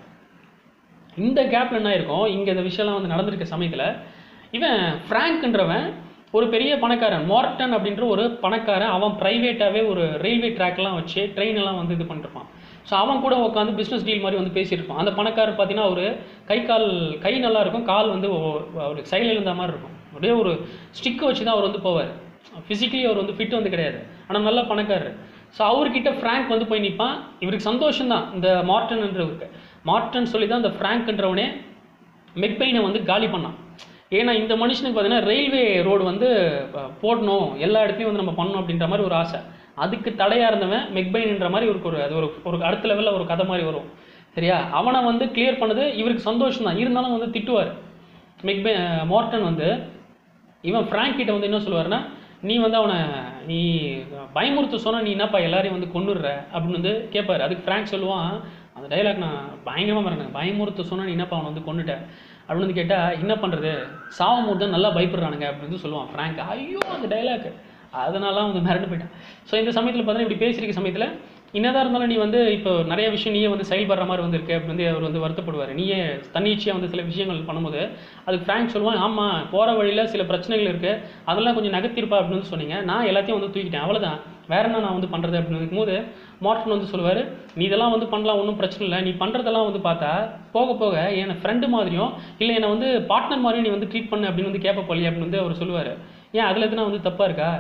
A: இந்த கேப்பில் என்ன இருக்கும் இங்கே இந்த விஷயம்லாம் வந்து நடந்திருக்க சமயத்தில் இவன் ஃப்ராங்க்ன்றவன் ஒரு பெரிய பணக்காரன் மார்டன் அப்படின்ற ஒரு பணக்காரன் அவன் ப்ரைவேட்டாகவே ஒரு ரயில்வே ட்ராக்லாம் வச்சு ட்ரெயின் எல்லாம் வந்து இது பண்ணிருப்பான் ஸோ அவன் கூட உட்காந்து பிஸ்னஸ் டீல் மாதிரி வந்து பேசிட்டு இருப்பான் அந்த பணக்காரர் பார்த்தீங்கன்னா ஒரு கை கால் கை நல்லா இருக்கும் கால் வந்து ஒரு சைடில் இருந்த மாதிரி இருக்கும் அப்படியே ஒரு ஸ்டிக் வச்சு தான் அவர் வந்து போவார் ஃபிசிக்கலி அவர் வந்து ஃபிட் வந்து கிடையாது ஆனால் நல்ல பணக்காரர் ஸோ அவர்கிட்ட ஃப்ராங்க் வந்து போய் நிற்பான் இவருக்கு சந்தோஷம் தான் இந்த மார்டன்ன்றவருக்கு மார்டன் சொல்லி தான் இந்த ஃப்ராங்க்ன்றவனே மெக்பெயினை வந்து காலி பண்ணான் ஏன்னா இந்த மனுஷனுக்கு பார்த்தீங்கன்னா ரயில்வே ரோடு வந்து அஹ், போடணும் எல்லா இடத்துலையும் வந்து நம்ம பண்ணணும் அப்படின்ற மாதிரி ஒரு ஆசை அதுக்கு தடையாக இருந்தவன் மெக்பெயின்ன்ற மாதிரி இவருக்கு ஒரு அது ஒரு ஒரு அடுத்த லெவலில் ஒரு கதை மாதிரி வரும் சரியா அவனை வந்து கிளியர் பண்ணது இவருக்கு சந்தோஷம் தான் இருந்தாலும் வந்து திட்டுவார் மெக்பெ மார்டன் வந்து இவன் ஃப்ராங்க் கிட்ட வந்து என்ன சொல்லுவாருன்னா நீ வந்து அவனை நீ பயமுறுத்த சொன்னா நீ என்னப்பா எல்லாரையும் வந்து கொண்டுடுற அப்படின்னு வந்து கேட்பாரு அதுக்கு ஃப்ராங்க் சொல்லுவான் அந்த டைலாக் நான் பயங்கரமாக மறந்தேன் பயமுறுத்த சொன்னா நீ என்னப்பா அவனை வந்து கொண்டுட்ட அப்படின்னு வந்து கேட்டால் என்ன பண்ணுறது சாவும் போது தான் நல்லா பயப்படுறானுங்க அப்படின்னு வந்து சொல்லுவான் ஃப்ராங்க் ஐயோ அந்த டைலாக் அதனால வந்து மிரண்டு போயிட்டான் ஸோ இந்த சமயத்தில் பார்த்தீங்கன்னா இப்படி பேசியிருக்க சமயத்தில் என்னதான் இருந்தாலும் நீ வந்து இப்போ நிறைய விஷயம் நீயே வந்து செயல்படுற மாதிரி வந்து இருக்கு அப்படின்னு வந்து அவர் வந்து வருத்தப்படுவார் நீயே தன்னிச்சையாக வந்து சில விஷயங்கள் பண்ணும்போது அதுக்கு ஃப்ராங்க் சொல்லுவான் ஆமாம் போகிற வழியில் சில பிரச்சனைகள் இருக்குது அதெல்லாம் கொஞ்சம் நகர்த்திருப்பா அப்படின்னு வந்து சொன்னீங்க நான் எல்லாத்தையும் வந்து தூக்கிட்டேன் அவ்வளோதான் வேற என்ன நான் வந்து பண்ணுறது அப்படின்னு இருக்கும்போது மார்டன் வந்து சொல்லுவார் நீ இதெல்லாம் வந்து பண்ணலாம் ஒன்றும் பிரச்சனை இல்லை நீ பண்ணுறதெல்லாம் வந்து பார்த்தா போக போக என்னை ஃப்ரெண்டு மாதிரியும் இல்லை என்னை வந்து பார்ட்னர் மாதிரியும் நீ வந்து ட்ரீட் பண்ணு அப்படின்னு வந்து கேட்ப போலியே அப்படின்னு வந்து அவர் சொல்லுவார் ஏன் அதில் எதுனா வந்து தப்பாக இருக்கா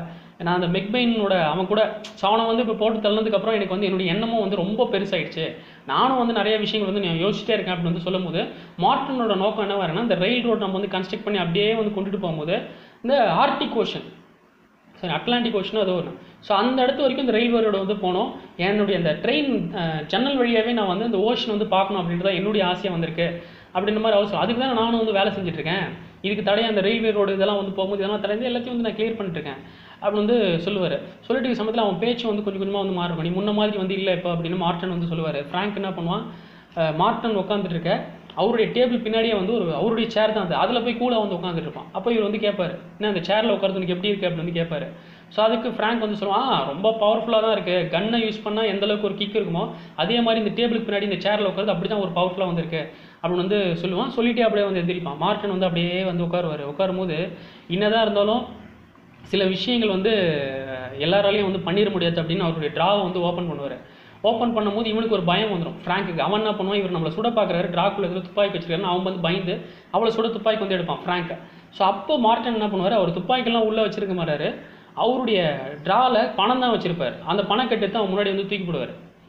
A: நான் அந்த மெக்பெயினோட அவன் கூட ஸோ அவனை வந்து இப்போ போட்டு தள்ளதுக்கப்புறம் எனக்கு வந்து என்னுடைய எண்ணமும் வந்து ரொம்ப பெருசாயிடுச்சு நானும் வந்து நிறைய விஷயங்கள் வந்து நான் யோசிச்சிட்டே இருக்கேன் அப்படின்னு வந்து சொல்லும்போது மார்டனோட நோக்கம் என்ன வரேன்னா இந்த ரயில் ரோட் நம்ம வந்து கன்ஸ்ட்ரக்ட் பண்ணி அப்படியே வந்து கொண்டுட்டு போகும்போது இந்த ஆர்டிக் ஓஷன் சரி அட்லாண்டிக் ஓஷனும் அது ஒன்று ஸோ அந்த இடத்து வரைக்கும் இந்த ரயில்வே ரோடு வந்து போனோம் என்னுடைய அந்த ட்ரெயின் ஜன்னல் வழியாகவே நான் வந்து இந்த ஓஷன் வந்து பார்க்கணும் அப்படின்றது தான் என்னுடைய ஆசையாக வந்திருக்கு அப்படின்ற மாதிரி அவசரம் அதுக்கு தான் நானும் வந்து வேலை செஞ்சுட்டு இருக்கேன் இதுக்கு தடையாக அந்த ரயில்வே ரோடு இதெல்லாம் வந்து போகும்போது இதெல்லாம் தடைந்து எல்லாத்தையும் வந்து நான் கிளியர் பண்ணிட்டு இருக்கேன் அப்படி வந்து சொல்லுவார் சொல்லிட்டு இருக்க சமயத்தில் அவன் பேச்சு வந்து கொஞ்சம் கொஞ்சமாக வந்து மாறும் நீ முன்ன மாதிரி வந்து இல்லை இப்போ அப்படின்னு மார்டன் வந்து சொல்லுவார் ஃப்ராங்க் என்ன பண்ணுவான் அஹ் மார்டன் உட்காந்துட்டு இருக்க அவருடைய டேபிள் பின்னாடியே வந்து ஒரு அவருடைய சேர் தான் அது அதில் போய் கூட வந்து உட்காந்துட்டு இருப்பான் அப்போ இவர் வந்து கேட்பாரு என்ன அந்த சேரில் உட்காந்து உனக்கு எப்படி இருக்கு அப்படின்னு வந்து கேட்பாரு ஸோ அதுக்கு ஃப்ராங்க் வந்து சொல்லுவான் "ஆ, ரொம்ப பவர்ஃபுல்லாக தான் இருக்குது கன்னை யூஸ் பண்ணால் எந்த அளவுக்கு ஒரு கிக் இருக்குமோ அதே மாதிரி இந்த டேபிளுக்கு பின்னாடி இந்த சேரில் உட்காந்து அப்படி தான் ஒரு பவர்ஃபுல்லாக வந்திருக்கு அப்படின்னு வந்து சொல்லுவான் சொல்லிட்டே அப்படியே வந்து எந்திரிப்பான் மார்டன் வந்து அப்படியே வந்து உட்காருவார் உட்காரும் போது என்னதான் இருந்தாலும் சில விஷயங்கள் வந்து எல்லாராலையும் வந்து பண்ணிட முடியாது அப்படின்னு அவருடைய ட்ராவை வந்து ஓப்பன் பண்ணுவார் ஓப்பன் பண்ணும்போது இவனுக்கு ஒரு பயம் வந்துடும் ஃப்ராங்க்கு அவன் என்ன பண்ணுவான் இவர் நம்மளை சுட பார்க்குறாரு ட்ராக்குள்ள ஏதோ துப்பாக்கி வச்சிருக்காருன்னு அவன் வந்து பயந்து அவளை சுட துப்பாக்கி வந்து எடுப்பான் ஃப்ராங்கை ஸோ அப்போ மார்டன் என்ன பண்ணுவார் அவர் துப்பாக்கிலாம் உள்ளே வச்சிருக்க மாட்டாரு அவருடைய ட்ராவில் பணம் தான் வச்சிருப்பார் அந்த பணக்கட்டு தான் முன்னாடி வந்து தூக்கி போடுவார்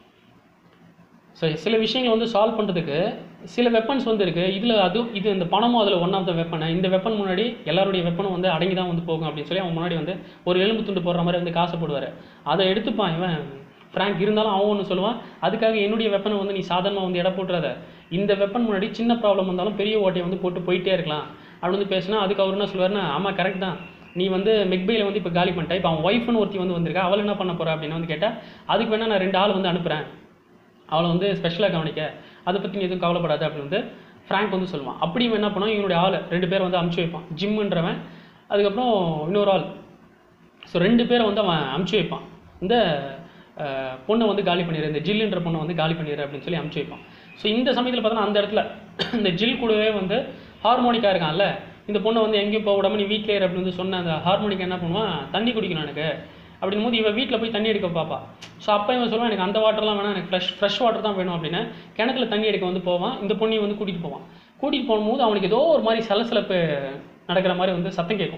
A: ஸோ சில விஷயங்களை வந்து சால்வ் பண்ணுறதுக்கு சில வெப்பன்ஸ் வந்து இருக்குது இதில் அது இது இந்த பணமும் அதில் ஒன் ஆஃப் த வெப்பனை இந்த வெப்பன் முன்னாடி எல்லாருடைய வெப்பனும் வந்து அடங்கி தான் வந்து போகும் அப்படின்னு சொல்லி அவன் முன்னாடி வந்து ஒரு எலும்பு துண்டு போடுற மாதிரி வந்து காசை போடுவார் அதை எடுத்துப்பான் இவன் ஃப்ராங்க் இருந்தாலும் அவன் ஒன்று சொல்லுவான் அதுக்காக என்னுடைய வெப்பனை வந்து நீ சாதாரணமாக வந்து எடை போட்டுறாத இந்த வெப்பன் முன்னாடி சின்ன ப்ராப்ளம் வந்தாலும் பெரிய ஓட்டையை வந்து போட்டு போயிட்டே இருக்கலாம் அப்படி வந்து பேசினா அதுக்கு அவர் என்ன சொல்லுவாருன்னா ஆமாம் கரெக்ட் தான் நீ வந்து மெக்பையில் வந்து இப்போ காலி பண்ணிட்ட இப்போ அவன் ஒய்ஃப்னு ஒருத்தி வந்து வந்திருக்கா அவள் என்ன பண்ண போறா அப்படின்னு வந்து கேட்டால் அதுக்கு வேணா நான் ரெண்டு ஆள் வந்து அனுப்புகிறேன் அவளை வந்து ஸ்பெஷலாக கவனிக்க அதை பற்றி நீ எதுவும் கவலைப்படாத அப்படின்னு வந்து ஃப்ராங்க் வந்து சொல்லுவான் அப்படி இவன் என்ன பண்ணுவான் இவனுடைய ஆள் ரெண்டு பேரை வந்து அமுச்சு வைப்பான் ஜிம்முன்றவன் அதுக்கப்புறம் இன்னொரு ஆள் ஸோ ரெண்டு பேரை வந்து அவன் அமுச்சு வைப்பான் இந்த அஹ், பொண்ணை வந்து காலி பண்ணிடு இந்த ஜில்லுன்ற பொண்ணை வந்து காலி பண்ணிடு அப்படின்னு சொல்லி அமுச்சு வைப்பான் ஸோ இந்த சமயத்தில் பார்த்தோன்னா அந்த இடத்துல இந்த ஜில் கூடவே வந்து ஹார்மோனிக்கா இருக்கான்ல இந்த பொண்ணை வந்து எங்கேயும் போக விடாம நீ வீட்டிலே இரு அப்படின்னு வந்து சொன்ன அந்த ஹார்மோனிக்கா என்ன பண்ணுவான் தண்ணி குடிக்கணும் எனக்கு அப்படின்னும் போது இவன் வீட்டில் போய் தண்ணி எடுக்க பார்ப்பா ஸோ அப்போ இவன் சொல்லுவான் எனக்கு அந்த வாட்டர்லாம் வேணாம் எனக்கு ஃப்ரெஷ் ஃப்ரெஷ் வாட்டர் தான் வேணும் அப்படின்னு கிணத்துல தண்ணி எடுக்க வந்து போவான் இந்த பொண்ணையும் வந்து கூட்டிகிட்டு போவான் கூட்டிகிட்டு போகும்போது அவனுக்கு ஏதோ ஒரு மாதிரி சலசலப்பு நடக்கிற மாதிரி வந்து சத்தம் கேட்கும்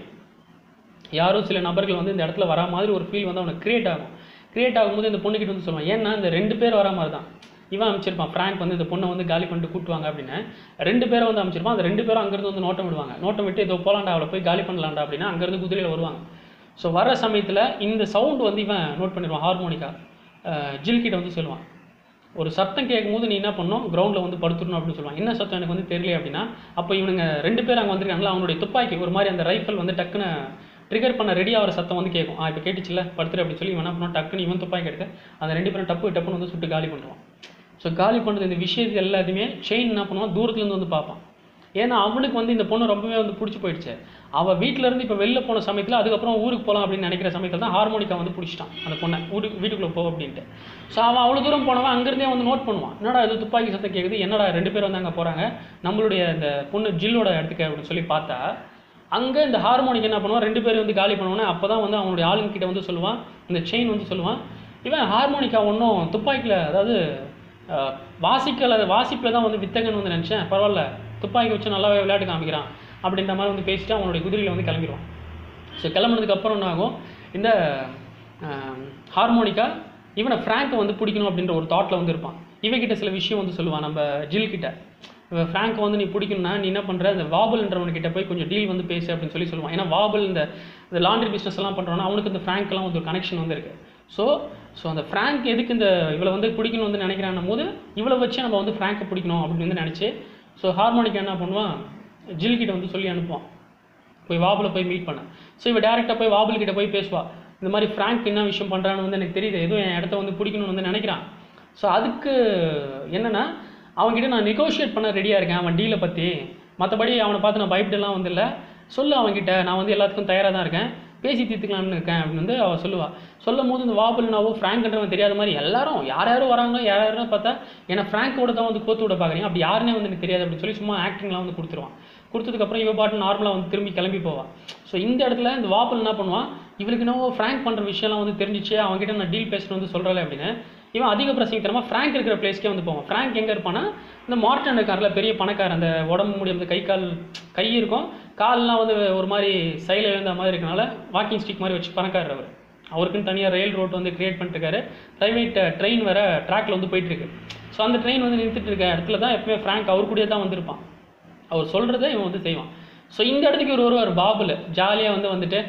A: யாரோ சில நபர்கள் வந்து இந்த இடத்துல வரா மாதிரி ஒரு ஃபீல் வந்து அவனுக்கு கிரியேட் ஆகும் கிரியேட் ஆகும்போது இந்த பொண்ணுக்கிட்ட வந்து சொல்லுவான் ஏன்னா இந்த ரெண்டு பேர் வரா மாதிரி தான் இவன் அமைச்சிருப்பான் ஃப்ராங்க் வந்து இந்த பொண்ணை வந்து காலி பண்ணிட்டு கூட்டுவாங்க அப்படின்னு ரெண்டு பேரை வந்து அமைச்சிருப்பான் அந்த ரெண்டு பேரும் அங்கேருந்து வந்து நோட்டம் விடுவாங்க நோட்டம் விட்டு ஏதோ போலாண்டா அவளை போய் காலி பண்ணலாம்டா அப்படின்னா அங்கேருந்து குதிரையில் வருவாங்க ஸோ வர சமயத்தில் இந்த சவுண்ட் வந்து இவன் நோட் பண்ணிடுவான் ஹார்மோனிக்கா ஜில் கிட்ட வந்து சொல்லுவான் ஒரு சத்தம் கேட்கும்போது நீ என்ன பண்ணணும் கிரவுண்டில் வந்து படுத்துடணும் அப்படின்னு சொல்லுவான் என்ன சத்தம் எனக்கு வந்து தெரியல அப்படின்னா அப்போ இவனுங்க ரெண்டு பேர் அங்கே வந்திருக்காங்களா அவனுடைய துப்பாக்கி ஒரு மாதிரி அந்த ரைஃபிள் வந்து டக்குன்னு ட்ரிகர் பண்ண ரெடி ஆகிற சத்தம் வந்து கேட்கும் ஆ இப்போ கேட்டுச்சுல படுத்துரு அப்படின்னு சொல்லி இவன் என்ன பண்ணுவான் டக்குன்னு இவன் துப்பாக்கி எடுத்து அந்த ரெண்டு பேரும் டப்பு டப்புன்னு வந்து சுட்டு காலி பண்ணுவான் ஸோ காலி பண்ணுறது இந்த விஷயத்து எல்லாத்தையுமே செயின் என்ன பண்ணுவான் தூரத்துலேருந்து வந்து பார்ப்பான் ஏன்னா அவனுக்கு வந்து இந்த பொண்ணு ரொம்பவே வந்து பிடிச்சி போயிடுச்சு அவள் வீட்டில இருந்து இப்போ வெளில போன சமயத்தில் அதுக்கப்புறம் ஊருக்கு போகலாம் அப்படின்னு நினைக்கிற சமயத்தில் தான் ஹார்மோனிக்கா வந்து பிடிச்சிட்டான் அந்த பொண்ணை வீட்டுக்கு வீட்டுக்குள்ளே போ அப்படின்ட்டு ஸோ அவன் அவ்வளோ தூரம் போனவன் அங்கேருந்தே வந்து நோட் பண்ணுவான் என்னடா இது துப்பாக்கி சத்தம் கேட்குது என்னடா ரெண்டு பேர் வந்து அங்கே போகிறாங்க நம்மளுடைய இந்த பொண்ணு ஜில்லோட இடத்துக்கு அப்படின்னு சொல்லி பார்த்தா அங்கே இந்த ஹார்மோனிக் என்ன பண்ணுவான் ரெண்டு பேரும் வந்து காலி பண்ணுவானே அப்போ தான் வந்து அவனுடைய ஆளுங்க கிட்ட வந்து சொல்லுவான் இந்த செயின் வந்து சொல்லுவான் இவன் ஹார்மோனிக்கா ஒன்றும் துப்பாக்கியில் அதாவது அஹ், வாசிக்கல வாசிப்பில் தான் வந்து வித்தகன் வந்து நினச்சேன் பரவாயில்ல துப்பாக்கி வச்சு நல்லாவே விளையாட்டு காமிக்கிறான் அப்படின்ற மாதிரி வந்து பேசிட்டு அவனுடைய குதிரையில் வந்து கிளம்பிடுவான் ஸோ கிளம்புனதுக்கு அப்புறம் என்ன ஆகும் இந்த ஹார்மோனிக்கா இவனை ஃப்ராங்கை வந்து பிடிக்கணும் அப்படின்ற ஒரு தாட்டில் வந்து இருப்பான் இவகிட்ட சில விஷயம் வந்து சொல்லுவான் நம்ம ஜில் கிட்ட ஃப்ராங்கை வந்து நீ பிடிக்கணும்னா நீ என்ன பண்ணுற இந்த வாபல்ன்றவன் கிட்ட போய் கொஞ்சம் டீல் வந்து பேசு அப்படின்னு சொல்லி சொல்லுவான் ஏன்னா வாபல் இந்த இந்த லாண்ட்ரி பிஸ்னஸ் எல்லாம் பண்ணுறான்னா அவனுக்கு இந்த ஃப்ராங்க்லாம் வந்து ஒரு கனெக்ஷன் வந்து இருக்கு ஸோ ஸோ அந்த ஃப்ராங்க் எதுக்கு இந்த இவளை வந்து பிடிக்கணும் வந்து நினைக்கிறான்னும் போது இவளை வச்சு நம்ம வந்து ஃப்ராங்கை பிடிக்கணும் அப்படின்னு வந்து நினச்சி ஸோ ஹார்மோனிக் என்ன பண்ணுவான் ஜில் கிட்ட வந்து சொல்லி அனுப்புவான் போய் வாபுல போய் மீட் பண்ண ஸோ இவ டேரெக்டாக போய் வாபுல் கிட்ட போய் பேசுவா இந்த மாதிரி ஃப்ராங்க் என்ன விஷயம் பண்ணுறான்னு வந்து எனக்கு தெரியுது எதுவும் என் இடத்த வந்து பிடிக்கணும்னு வந்து நினைக்கிறான் ஸோ அதுக்கு என்னன்னா அவன்கிட்ட நான் நெகோஷியேட் பண்ண ரெடியாக இருக்கேன் அவன் டீலை பற்றி மற்றபடி அவனை பார்த்து நான் பயப்படலாம் வந்து இல்லை சொல்லு அவன்கிட்ட நான் வந்து எல்லாத்துக்கும் தயாராக தான் இருக்கேன் பேசி தீர்த்துக்கலாம்னு இருக்கேன் அப்படின்னு வந்து அவள் சொல்லுவாள் சொல்லும் போது இந்த வாபுல்னாவோ ஃப்ராங்க்ன்றவன் தெரியாத மாதிரி எல்லாரும் யார் யாரும் வராங்களோ யார் யாரும் பார்த்தா ஏன்னா ஃப்ராங்கோட தான் வந்து கோத்து விட பார்க்குறீங்க அப்படி யாருனே வந்து எனக்கு தெரியாது அப்படின்னு சொல்லி சும்மா ஆக்டிங்லாம் வந்து கொடுத்துருவான் கொடுத்ததுக்கப்புறம் இவ பாட்டு நார்மலாக வந்து திரும்பி கிளம்பி போவான் ஸோ இந்த இடத்துல இந்த வாப்பல் என்ன பண்ணுவான் இவளுக்கு என்னவோ ஃப்ராங்க் பண்ணுற விஷயம்லாம் வந்து தெரிஞ்சிச்சு அவன்கிட்ட நான் டீல் பேசணும் வந்து சொல்கிறல அப்படின்னு இவன் அதிக பிரசங்கித்தனமாக ஃப்ராங்க் இருக்கிற பிளேஸ்க்கே வந்து போவான் ஃப்ராங்க் எங்கே இருப்பான்னா இந்த மார்டன் இருக்கார்ல பெரிய பணக்காரன் அந்த உடம்பு முடியும் கை கால் கை இருக்கும் கால்லாம் வந்து ஒரு மாதிரி சைடில் எழுந்த மாதிரி இருக்கனால வாக்கிங் ஸ்டிக் மாதிரி வச்சு பணக்காரர் அவர் அவருக்குன்னு தனியாக ரயில் ரோட் வந்து கிரியேட் பண்ணிட்டுருக்காரு ப்ரைவேட் ட்ரெயின் வேற ட்ராக்ல வந்து போயிட்டு இருக்கு ஸோ அந்த ட்ரெயின் வந்து நிறுத்திட்டு இருக்க இடத்துல தான் எப்பவுமே ஃப்ராங்க் அவர் கூடயே தான் வந்திருப்பான் அவர் சொல்கிறத இவன் வந்து செய்வான் ஸோ இந்த இடத்துக்கு ஒரு வருவார் பாபுல ஜாலியாக வந்து வந்துட்டு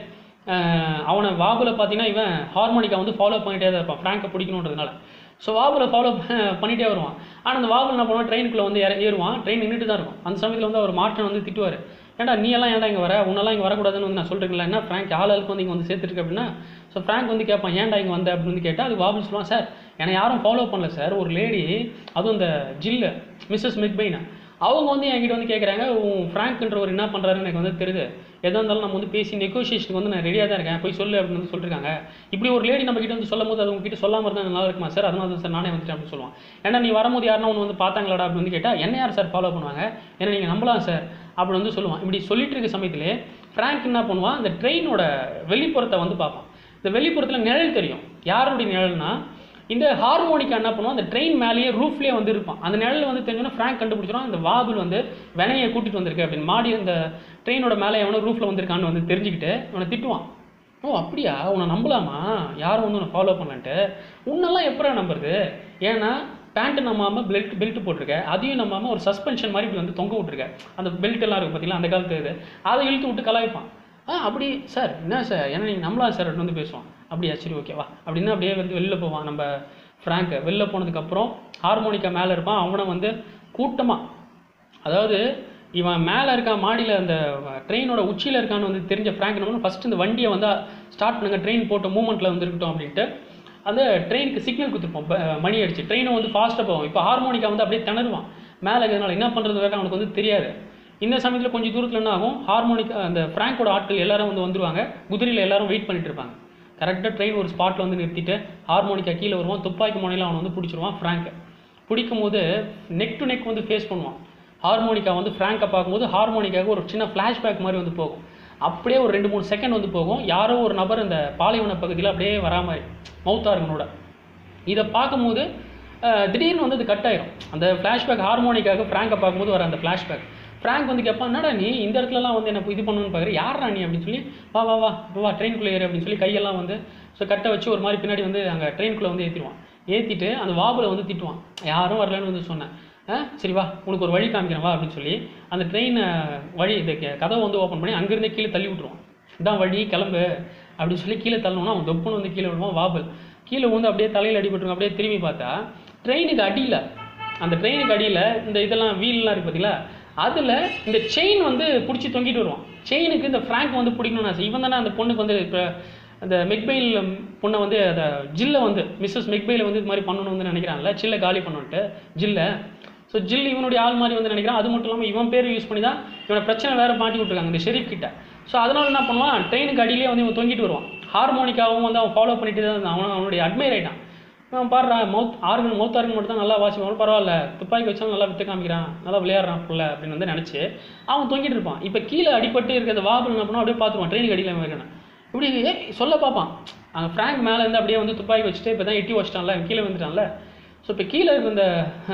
A: ஆஹ் அவனை வாபுல பார்த்தீங்கன்னா இவன் ஹார்மோனிக்கா வந்து ஃபாலோ பண்ணிட்டே தான் இருப்பான் ஃப்ராங்கை பிடிக்கணுன்றதுனால ஸோ வாபுல ஃபாலோ பண்ணிட்டே வருவான் ஆனால் அந்த வாபுல என்ன பண்ணுவான் ட்ரெயினுக்குள்ளே வந்து ஏற ஏறுவான் ட்ரெயின் நின்றுட்டு தான் இருக்கும் அந்த சமயத்தில் வந்து அவர் மாற்றம் வந்து திட்டுவார் ஏன்டா நீ எல்லாம் ஏன்டா இங்கே வர உன்னெல்லாம் இங்கே வரக்கூடாதுன்னு வந்து நான் சொல்கிறீங்களா என்ன ஃப்ராங்க் ஆளுக்கு வந்து இங்கே வந்து சேர்த்துருக்கு அப்படின்னா ஸோ ஃப்ராங்க் வந்து கேட்பான் ஏன்டா இங்கே வந்த அப்படின்னு வந்து கேட்டால் அது வாபுல் சொல்லுவான் சார் என்னை யாரும் ஃபாலோ பண்ணல சார் ஒரு லேடி அதுவும் இந்த ஜில்லு மிஸ்ஸஸ் மிக்பைனா அவங்க வந்து என்கிட்ட வந்து கேட்குறாங்க உன் ஃப்ராங்க்ன்றவர் என்ன பண்ணுறாருன்னு எனக்கு வந்து தெரியுது எதாக இருந்தாலும் நம்ம வந்து பேசி நெகோஷியேஷனுக்கு வந்து நான் ரெடியாக தான் இருக்கேன் போய் சொல்லு அப்படின்னு வந்து சொல்லிருக்காங்க இப்படி ஒரு லேடி நம்ம கிட்ட வந்து சொல்லும் போது அது உங்ககிட்ட சொல்லாம இருந்தால் நல்லா இருக்குமா சார் அதனால தான் சார் நானே வந்துட்டேன் அப்படின்னு சொல்லுவான் ஏன்னா நீ வரும்போது யாருன்னா ஒன்று வந்து பார்த்தாங்களாடா அப்படின்னு வந்து கேட்டால் என்ன யார் சார் ஃபாலோ பண்ணுவாங்க ஏன்னா நீங்கள் நம்பலாம் சார் அப்படின்னு வந்து சொல்லுவான் இப்படி சொல்லிட்டு இருக்க சமயத்திலே ஃப்ராங்க் என்ன பண்ணுவான் அந்த ட்ரெயினோட வெளிப்புறத்தை வந்து பார்ப்பான் இந்த வெளிப்புறத்தில் நிழல் தெரியும் யாருடைய நிழல்னா இந்த ஹார்மோனிக்கா என்ன பண்ணுவான் அந்த ட்ரெயின் மேலேயே ரூஃப்லேயே வந்து இருப்பான் அந்த நிழல் வந்து தெரிஞ்சோன்னா ஃப்ராங்க் கண்டுபிடிச்சிடும் அந்த வாபுல் வந்து வினையை கூட்டிட்டு வந்திருக்கு அப்படின்னு மாடி அந்த ட்ரெயினோட மேலே எவனோ ரூஃபில் வந்திருக்கான்னு வந்து தெரிஞ்சுக்கிட்டு இவனை திட்டுவான் ஓ அப்படியா உன்னை நம்பலாமா யாரும் வந்து உன்னை ஃபாலோ பண்ணலன்ட்டு உன்னெல்லாம் எப்படா நம்புறது ஏன்னா பேண்ட் நம்பாமல் பெல்ட் பெல்ட் போட்டிருக்க அதையும் நம்பாமல் ஒரு சஸ்பென்ஷன் மாதிரி இப்படி வந்து தொங்க விட்டுருக்க அந்த பெல்ட் எல்லாம் இருக்கும் பார்த்தீங்களா அந்த காலத்து இது அதை இழுத்து விட்டு கலாய்ப்பான் ஆ அப்படி சார் என்ன சார் ஏன்னா நீங்கள் நம்பலாம் சார் அப்படின்னு வந்து பேசுவான் அப்படியா சரி ஓகேவா அப்படின்னா அப்படியே வந்து வெளில போவான் நம்ம ஃப்ராங்க் வெளில போனதுக்கப்புறம் ஹார்மோனிக்கா மேலே இருப்பான் அவனை வந்து கூட்டமாக அதாவது இவன் மேலே இருக்கான் மாடியில் அந்த ட்ரெயினோட உச்சியில் இருக்கான்னு வந்து தெரிஞ்ச ஃப்ராங்க் என்ன ஃபஸ்ட்டு இந்த வண்டியை வந்து ஸ்டார்ட் பண்ணுங்க ட்ரெயின் போட்ட மூமெண்ட்டில் வந்து இருக்கட்டும் அப்படின்ட்டு அந்த ட்ரெயினுக்கு சிக்னல் கொடுத்துருப்போம் ப- மணி அடிச்சு ட்ரெயினை வந்து ஃபாஸ்ட்டாக போவோம் இப்போ ஹார்மோனிக்கா வந்து அப்படியே திணறுவான் மேலே இருக்கிறதுனால என்ன பண்ணுறது வேற அவனுக்கு வந்து தெரியாது இந்த சமயத்தில் கொஞ்சம் தூரத்தில் என்ன ஆகும் ஹார்மோனிக் அந்த ஃப்ராங்கோட ஆட்கள் எல்லாரும் வந்து வந்துருவாங்க குதிரையில் எல்லாரும் வெயிட் பண்ணிட்டு இருப்பாங்க கரெக்டாக ட்ரெயின் ஒரு ஸ்பாட்டில் வந்து நிறுத்திட்டு ஹார்மோனிக்கா கீழே வருவான் துப்பாக்கி முனையில் அவனை வந்து பிடிச்சிருவான் ஃப்ராங்கை பிடிக்கும் போது நெக் டு நெக் வந்து ஃபேஸ் பண்ணுவான் ஹார்மோனிக்கா வந்து ஃப்ராங்கை பார்க்கும்போது ஹார்மோனிக்காவுக்கு ஒரு சின்ன ஃப்ளாஷ்பேக் மாதிரி வந்து போகும் அப்படியே ஒரு ரெண்டு மூணு செகண்ட் வந்து போகும் யாரோ ஒரு நபர் இந்த பாலைவன பகுதியில் அப்படியே வரா மாதிரி மவுத்தாருங்கனோட இதை பார்க்கும்போது அஹ், திடீர்னு வந்து அது கட் ஆயிரும் அந்த ஃப்ளாஷ்பேக் ஹார்மோனிக்காக ஃப்ராங்கை பார்க்கும்போது வர அந்த ஃப்ளாஷ்பேக் ஃப்ராங்க் வந்து கேட்பான் என்னடா நீ இந்த இடத்துலலாம் வந்து எனக்கு இது பண்ணணும்னு பார்க்குற யாரா நீ அப்படின்னு சொல்லி வா வா வா இப்போ வா ட்ரெயினுக்குள்ளே ஏறு அப்படின்னு சொல்லி கையெல்லாம் வந்து ஸோ கட்டை வச்சு ஒரு மாதிரி பின்னாடி வந்து அங்கே ட்ரெயினுக்குள்ளே வந்து ஏற்றிடுவான் ஏற்றிட்டு அந்த வாபுல வந்து திட்டுவான் யாரும் வரலன்னு வந்து சொன்னேன் ஆ சரி வா உனக்கு ஒரு வழி காமிக்கிறேன் வா அப்படின்னு சொல்லி அந்த ட்ரெயினை வழி இந்த க- கதவை வந்து ஓப்பன் பண்ணி அங்கேருந்தே கீழே தள்ளி விட்ருவான் இதான் வழி கிளம்பு அப்படின்னு சொல்லி கீழே தள்ளணும்னா அவன் தொப்புன்னு வந்து கீழே விடுவான் வாபல் கீழே வந்து அப்படியே தலையில் அடிபட்டுருக்கும் அப்படியே திரும்பி பார்த்தா ட்ரெயினுக்கு அடியில் அந்த ட்ரெயினுக்கு அடியில் இந்த இதெல்லாம் வீல்லாம் இருக்கு பார்த்தீங்களா அதில் இந்த செயின் வந்து பிடிச்சி தொங்கிட்டு வருவான் செயினுக்கு இந்த ஃப்ராங்க் வந்து பிடிக்கணும்னு ஆசை இவன் தானே அந்த பொண்ணுக்கு வந்து இப்போ அந்த மெக்பெயில் பொண்ணை வந்து அந்த ஜில்லை வந்து மிஸ்ஸஸ் மெக்பெயில வந்து இது மாதிரி பண்ணணும்னு வந்து நினைக்கிறான்ல சில்லை காலி பண்ணணுன்ட்டு ஜில்லை ஸோ ஜில் இவனுடைய ஆள் மாதிரி வந்து நினைக்கிறான் அது மட்டும் இல்லாமல் இவன் பேர் யூஸ் பண்ணி தான் இவனை பிரச்சனை வேற மாட்டி விட்ருக்காங்க இந்த ஷெரீப் கிட்ட ஸோ அதனால என்ன பண்ணுவான் ட்ரெயினுக்கு அடியிலே வந்து இவன் தொங்கிட்டு வருவான் ஹார்மோனிக்காவும் வந்து அவன் ஃபாலோ பண்ணிட்டு தான் இருந்தான் அவன் அவனுடைய அட்மையர் ஆயிட்டான் அவன் பாடுறா மவுத் ஆர்கன் மவுத் ஆர்கன் மட்டும் தான் நல்லா வாசிப்பான் பரவாயில்ல துப்பாக்கி வச்சாலும் நல்லா வித்து காமிக்கிறான் நல்லா விளையாடுறான் புள்ள அப்படின்னு வந்து நினச்சி அவன் தொங்கிட்டு இருப்பான் இப்போ கீழே அடிபட்டு இருக்கிற வாபல் என்ன பண்ணுவான் அப்படியே பார்த்துருவான் ட்ரெயினுக்கு அடியில் இருக்கணும் இப்படி ஏய், சொல்ல பார்ப்பான் அங்கே ஃப்ராங்க் மேலே இருந்து அப்படியே வந்து துப்பாக்கி வச்சுட்டு இப்போ தான் எட்டி வச்சிட்டான்ல கீழே வந்துட்டான்ல ஸோ இப்போ கீழே இருக்க இந்த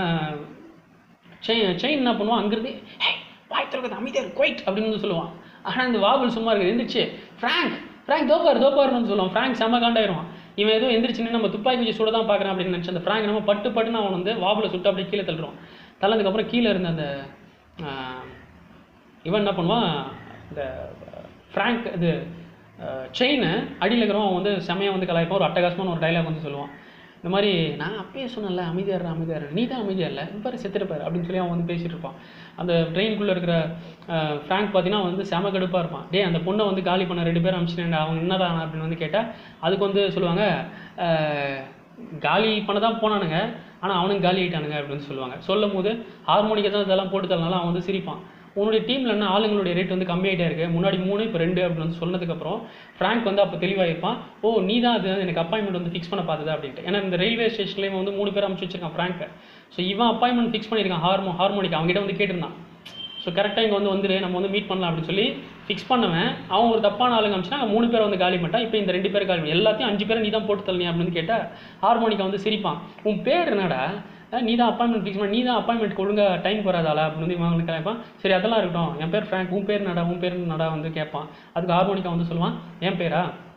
A: செயின் செயின் என்ன பண்ணுவான் அங்கிருந்து "ஏய், வாய் திறக்கிறது அமைதியாக குவைட் அப்படின்னு வந்து சொல்லுவான் ஆனால் இந்த வாபல் சும்மா இருக்குது எந்திரிச்சு ஃப்ராங்க் ஃப்ராங்க் தோப்பார் தோப்பாருன்னு சொல்லுவான் ஃப்ராங்க் செம்ம காண்டாயிருவான் இவன் ஏதோ எந்திரிச்சுன்னு நம்ம துப்பாக்கி வச்சு சுட தான் பார்க்குறான் அப்படின்னு நினச்சி அந்த ஃப்ராங்க் நம்ம பட்டு பட்டுன்னு அவன் வந்து வாபலை சுட்டு அப்படியே கீழே தள்ளுறான் தள்ளதுக்கப்புறம் கீழே இருந்த அந்த ஆஹ், இவன் என்ன பண்ணுவான் இந்த ஃப்ராங்க் இது செயினை அடியில் இருக்கிறவன் அவன் வந்து செமையாக வந்து கலாய்ப்பான் ஒரு அட்டகாசமான ஒரு டைலாக் வந்து சொல்லுவான் இந்த மாதிரி நான் அப்பயே சொன்னேன்ல அமைதியார் அமைதியார் நீ தான் அமைதியா இல்லை பாரு செத்துருப்பாரு அப்படின்னு சொல்லி அவன் வந்து பேசிட்டு இருப்பான் அந்த ட்ரெயினுக்குள்ளே இருக்கிற அஹ், ஃப்ராங்க் பார்த்தீங்கன்னா அவன் வந்து செம கடுப்பாக இருப்பான் டேய் அந்த பொண்ணை வந்து காலி பண்ண ரெண்டு பேரும் அமிச்சிட்டேன் அவங்க என்னதான் அப்படின்னு வந்து கேட்டால் அதுக்கு வந்து சொல்லுவாங்க அஹ், காலி பண்ண தான் போனானுங்க ஆனால் அவனுக்கு காலி ஆயிட்டானுங்க அப்படின்னு சொல்லுவாங்க சொல்லும் போது ஹார்மோனிக்கை தான் இதெல்லாம் போட்டு தரனால அவன் வந்து சிரிப்பான் உன்னுடைய டீமில் என்ன ஆளுங்களுடைய ரேட் வந்து கம்மியாயிட்டே இருக்கு முன்னாடி மூணு இப்போ ரெண்டு அப்படின்னு வந்து சொன்னதுக்கப்புறம் ஃப்ராங்க் வந்து அப்போ தெளிவாயிருப்பான் ஓ நீ தான் அது எனக்கு அப்பாயின்மெண்ட் வந்து ஃபிக்ஸ் பண்ண பார்த்தது அப்படின்ட்டு ஏன்னா இந்த ரயில்வே ஸ்டேஷன்லேயும் வந்து மூணு பேர் அமுச்சு வச்சிருக்கான் ஃப்ராங்கை ஸோ இவன் அப்பாயின்மெண்ட் ஃபிக்ஸ் பண்ணியிருக்கான் ஹார்மோ ஹார்மோனிக் அவங்ககிட்ட வந்து கேட்டிருந்தான் ஸோ கரெக்டாக இங்கே வந்து வந்துரு நம்ம வந்து மீட் பண்ணலாம் அப்படின்னு சொல்லி ஃபிக்ஸ் பண்ணவன் அவன் ஒரு தப்பான ஆளுங்க அமிச்சுனா அங்கே மூணு பேர் வந்து காலி பண்ணிட்டான் இப்போ இந்த ரெண்டு பேர் காலி பண்ணி எல்லாத்தையும் அஞ்சு பேரை நீ தான் போட்டு தள்ளி அப்படின்னு கேட்டால் ஹார்மோனிக்கா வந்து சிரிப்பான் உன் பேர் என்னடா அஹ் நீ தான் அப்பாயின்மெண்ட் ஃபிக்ஸ் பண்ணி நீ தான் அப்பாயின்மெண்ட் ஒழுங்கா டைம் வராதாளா அப்படின்னு வந்து இவன் வந்து கேட்பான் சரி அதெல்லாம் இருக்கட்டும் என் பேர் ஃப்ராங்க் உன் பேர் நடா உன் பேர் நடா வந்து கேட்பான் அதுக்கு ஹார்மோனிக்கா வந்து சொல்லுவான் என் பேரா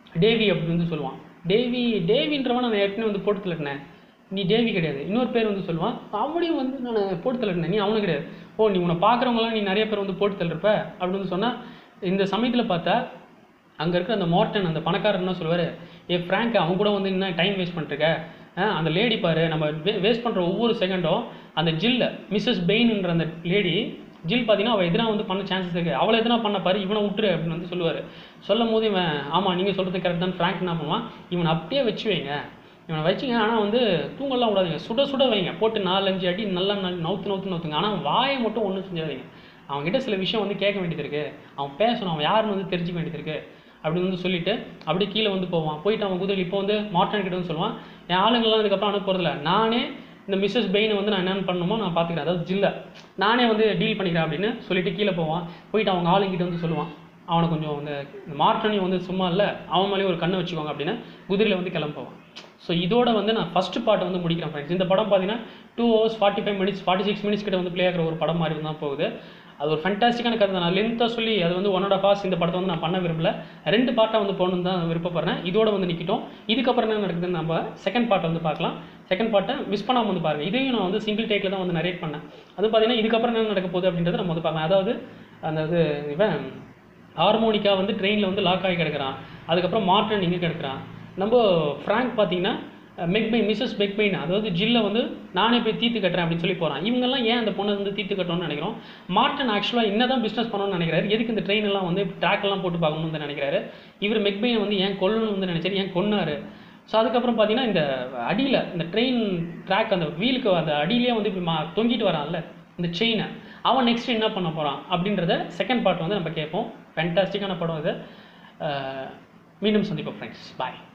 A: டேவி அப்படின்னு வந்து சொல்லுவான் டேவி டேவின்றவன் நான் ஏற்கனவே வந்து போட்டு தள்ளிட்டேன் நீ டேவி கிடையாது இன்னொரு பேர் வந்து சொல்லுவான் அவனையும் வந்து நான் போட்டு தள்ளிட்டேன் நீ அவனு கிடையாது ஓ நீ உன்னை பார்க்குறவங்களாம் நீ நிறைய பேர் வந்து போட்டு தள்ளிருப்ப அப்படின்னு வந்து சொன்னால் இந்த சமயத்தில் பார்த்தா அங்கே இருக்கிற அந்த மார்டன் அந்த பணக்காரர் என்ன சொல்லுவார் ஏ ஃப்ராங்க் அவன் கூட வந்து என்ன டைம் வேஸ்ட் பண்ணிருக்க அஹ் அந்த லேடி பாரு நம்ம வேஸ்ட் பண்ணுற ஒவ்வொரு செகண்டும் அந்த ஜில்ல மிஸ்ஸஸ் பெயின்ன்ற அந்த லேடி ஜில் பார்த்தீங்கன்னா அவள் எதனா வந்து பண்ண சான்சஸ் இருக்குது அவளை எதனா பண்ண பாரு இவனை விட்டுரு அப்படின்னு வந்து சொல்லுவார் சொல்லும் போது இவன் ஆமாம் நீங்கள் சொல்கிறது கரெக்ட் தான் ஃப்ராங்க் என்ன பண்ணுவான் இவனை அப்படியே வச்சு வைங்க இவனை வச்சுங்க ஆனால் வந்து தூங்கலாம் விடாதீங்க சுட சுட வைங்க போட்டு நாலஞ்சு அடி நல்லா நல் நவுத்து நவுத்து நவுத்துங்க ஆனால் வாயை மட்டும் ஒன்றும் செஞ்சாதீங்க அவன்கிட்ட சில விஷயம் வந்து கேட்க வேண்டியது இருக்கு அவன் பேசணும் அவன் யாருன்னு வந்து தெரிஞ்சுக்க வேண்டியது இருக்கு அப்படின்னு வந்து சொல்லிட்டு அப்படியே கீழே வந்து போவான் போயிட்டு அவன் குதிரை இப்போ வந்து மார்டன் கிட்ட வந்து சொல்லுவான் என் ஆளுங்கள்லாம் இதுக்கப்புறம் அனுப்ப போகிறதில்ல நானே இந்த மிஸ்ஸஸ் பெயினை வந்து நான் என்னென்ன பண்ணணுமோ நான் பார்த்துக்கிறேன் அதாவது ஜில்ல நானே வந்து டீல் பண்ணிக்கிறேன் அப்படின்னு சொல்லிட்டு கீழே போவான் போயிட்டு அவங்க ஆளுங்கிட்ட வந்து சொல்லுவான் அவனை கொஞ்சம் இந்த இந்த மார்டனையும் வந்து சும்மா இல்லை அவன் மேலேயும் ஒரு கண்ணை வச்சுக்கோங்க அப்படின்னு குதிரையில் வந்து கிளம்ப போவான் ஸோ இதோட வந்து நான் ஃபர்ஸ்ட் பார்ட் வந்து முடிக்கிறேன் ஃப்ரெண்ட்ஸ் இந்த படம் பார்த்தீங்கன்னா two hours forty five minutes forty six minutes கிட்ட வந்து ப்ளே ஆகிற ஒரு படம் மாதிரி தான் போகுது அது ஒரு ஃபண்டாஸ்டிக்கான கதை தான் நான் லென்த்தாக சொல்லி அது வந்து ஒன் அண்ட் ஆஃப் ஹவர்ஸ் இந்த படத்தை வந்து நான் பண்ண விரும்பல ரெண்டு பார்ட்டாக வந்து போகணுன்னு தான் விருப்பப்படுறேன் இதோட வந்து நிற்கிட்டோம் இதுக்கப்புறம் என்ன நடக்குதுன்னு நம்ம செகண்ட் பார்ட்டை வந்து பார்க்கலாம் செகண்ட் பார்ட்டை மிஸ் பண்ணாமல் வந்து பாருங்கள் இதையும் நான் வந்து சிங்கிள் டேக்கில் தான் வந்து நரேட் பண்ணேன் அது பார்த்தீங்கன்னா இதுக்கப்புறம் என்ன நடக்க போகுது அப்படின்றத நம்ம வந்து பார்க்கலாம் அதாவது அந்த இது இவன் ஹார்மோனிக்கா வந்து ட்ரெயினில் வந்து லாக் ஆகி கிடக்குறான் அதுக்கப்புறம் மார்டன் இங்கே கிடக்குறான் நம்ம ஃப்ராங்க் பார்த்தீங்கன்னா மெக்பெயின் மிஸ்ஸஸ் மெக்பெயின் அதாவது ஜில்ல வந்து நானே போய் தீர்த்து கட்டுறேன் அப்படின்னு சொல்லி போகிறான் இவங்கெல்லாம் ஏன் அந்த பொண்ணை வந்து தீர்த்து கட்டணும்னு நினைக்கிறோம் மார்டன் ஆக்சுவலாக என்ன தான் பிஸ்னஸ் பண்ணணும்னு நினைக்கிறாரு எதுக்கு இந்த ட்ரெயின் எல்லாம் வந்து track எல்லாம் போட்டு பார்க்கணும்னு வந்து நினைக்கிறாரு இவர் மெக்பெயினை வந்து ஏன் கொல்லணும்னு வந்து நினைச்சாரு ஏன் கொன்னாரு ஸோ அதுக்கப்புறம் பார்த்தீங்கன்னா இந்த அடியில் இந்த ட்ரெயின் ட்ராக் அந்த வீலுக்கு அந்த அடியிலே வந்து இப்படி மா தொங்கிட்டு வரான்ல இந்த செயினை அவன் நெக்ஸ்ட் என்ன பண்ண போகிறான் அப்படின்றத செகண்ட் பார்ட் வந்து நம்ம கேட்போம் ஃபேண்டாஸ்டிக்கான படம் இது அஹ் மீண்டும் சந்திப்போம் ஃப்ரெண்ட்ஸ் பாய்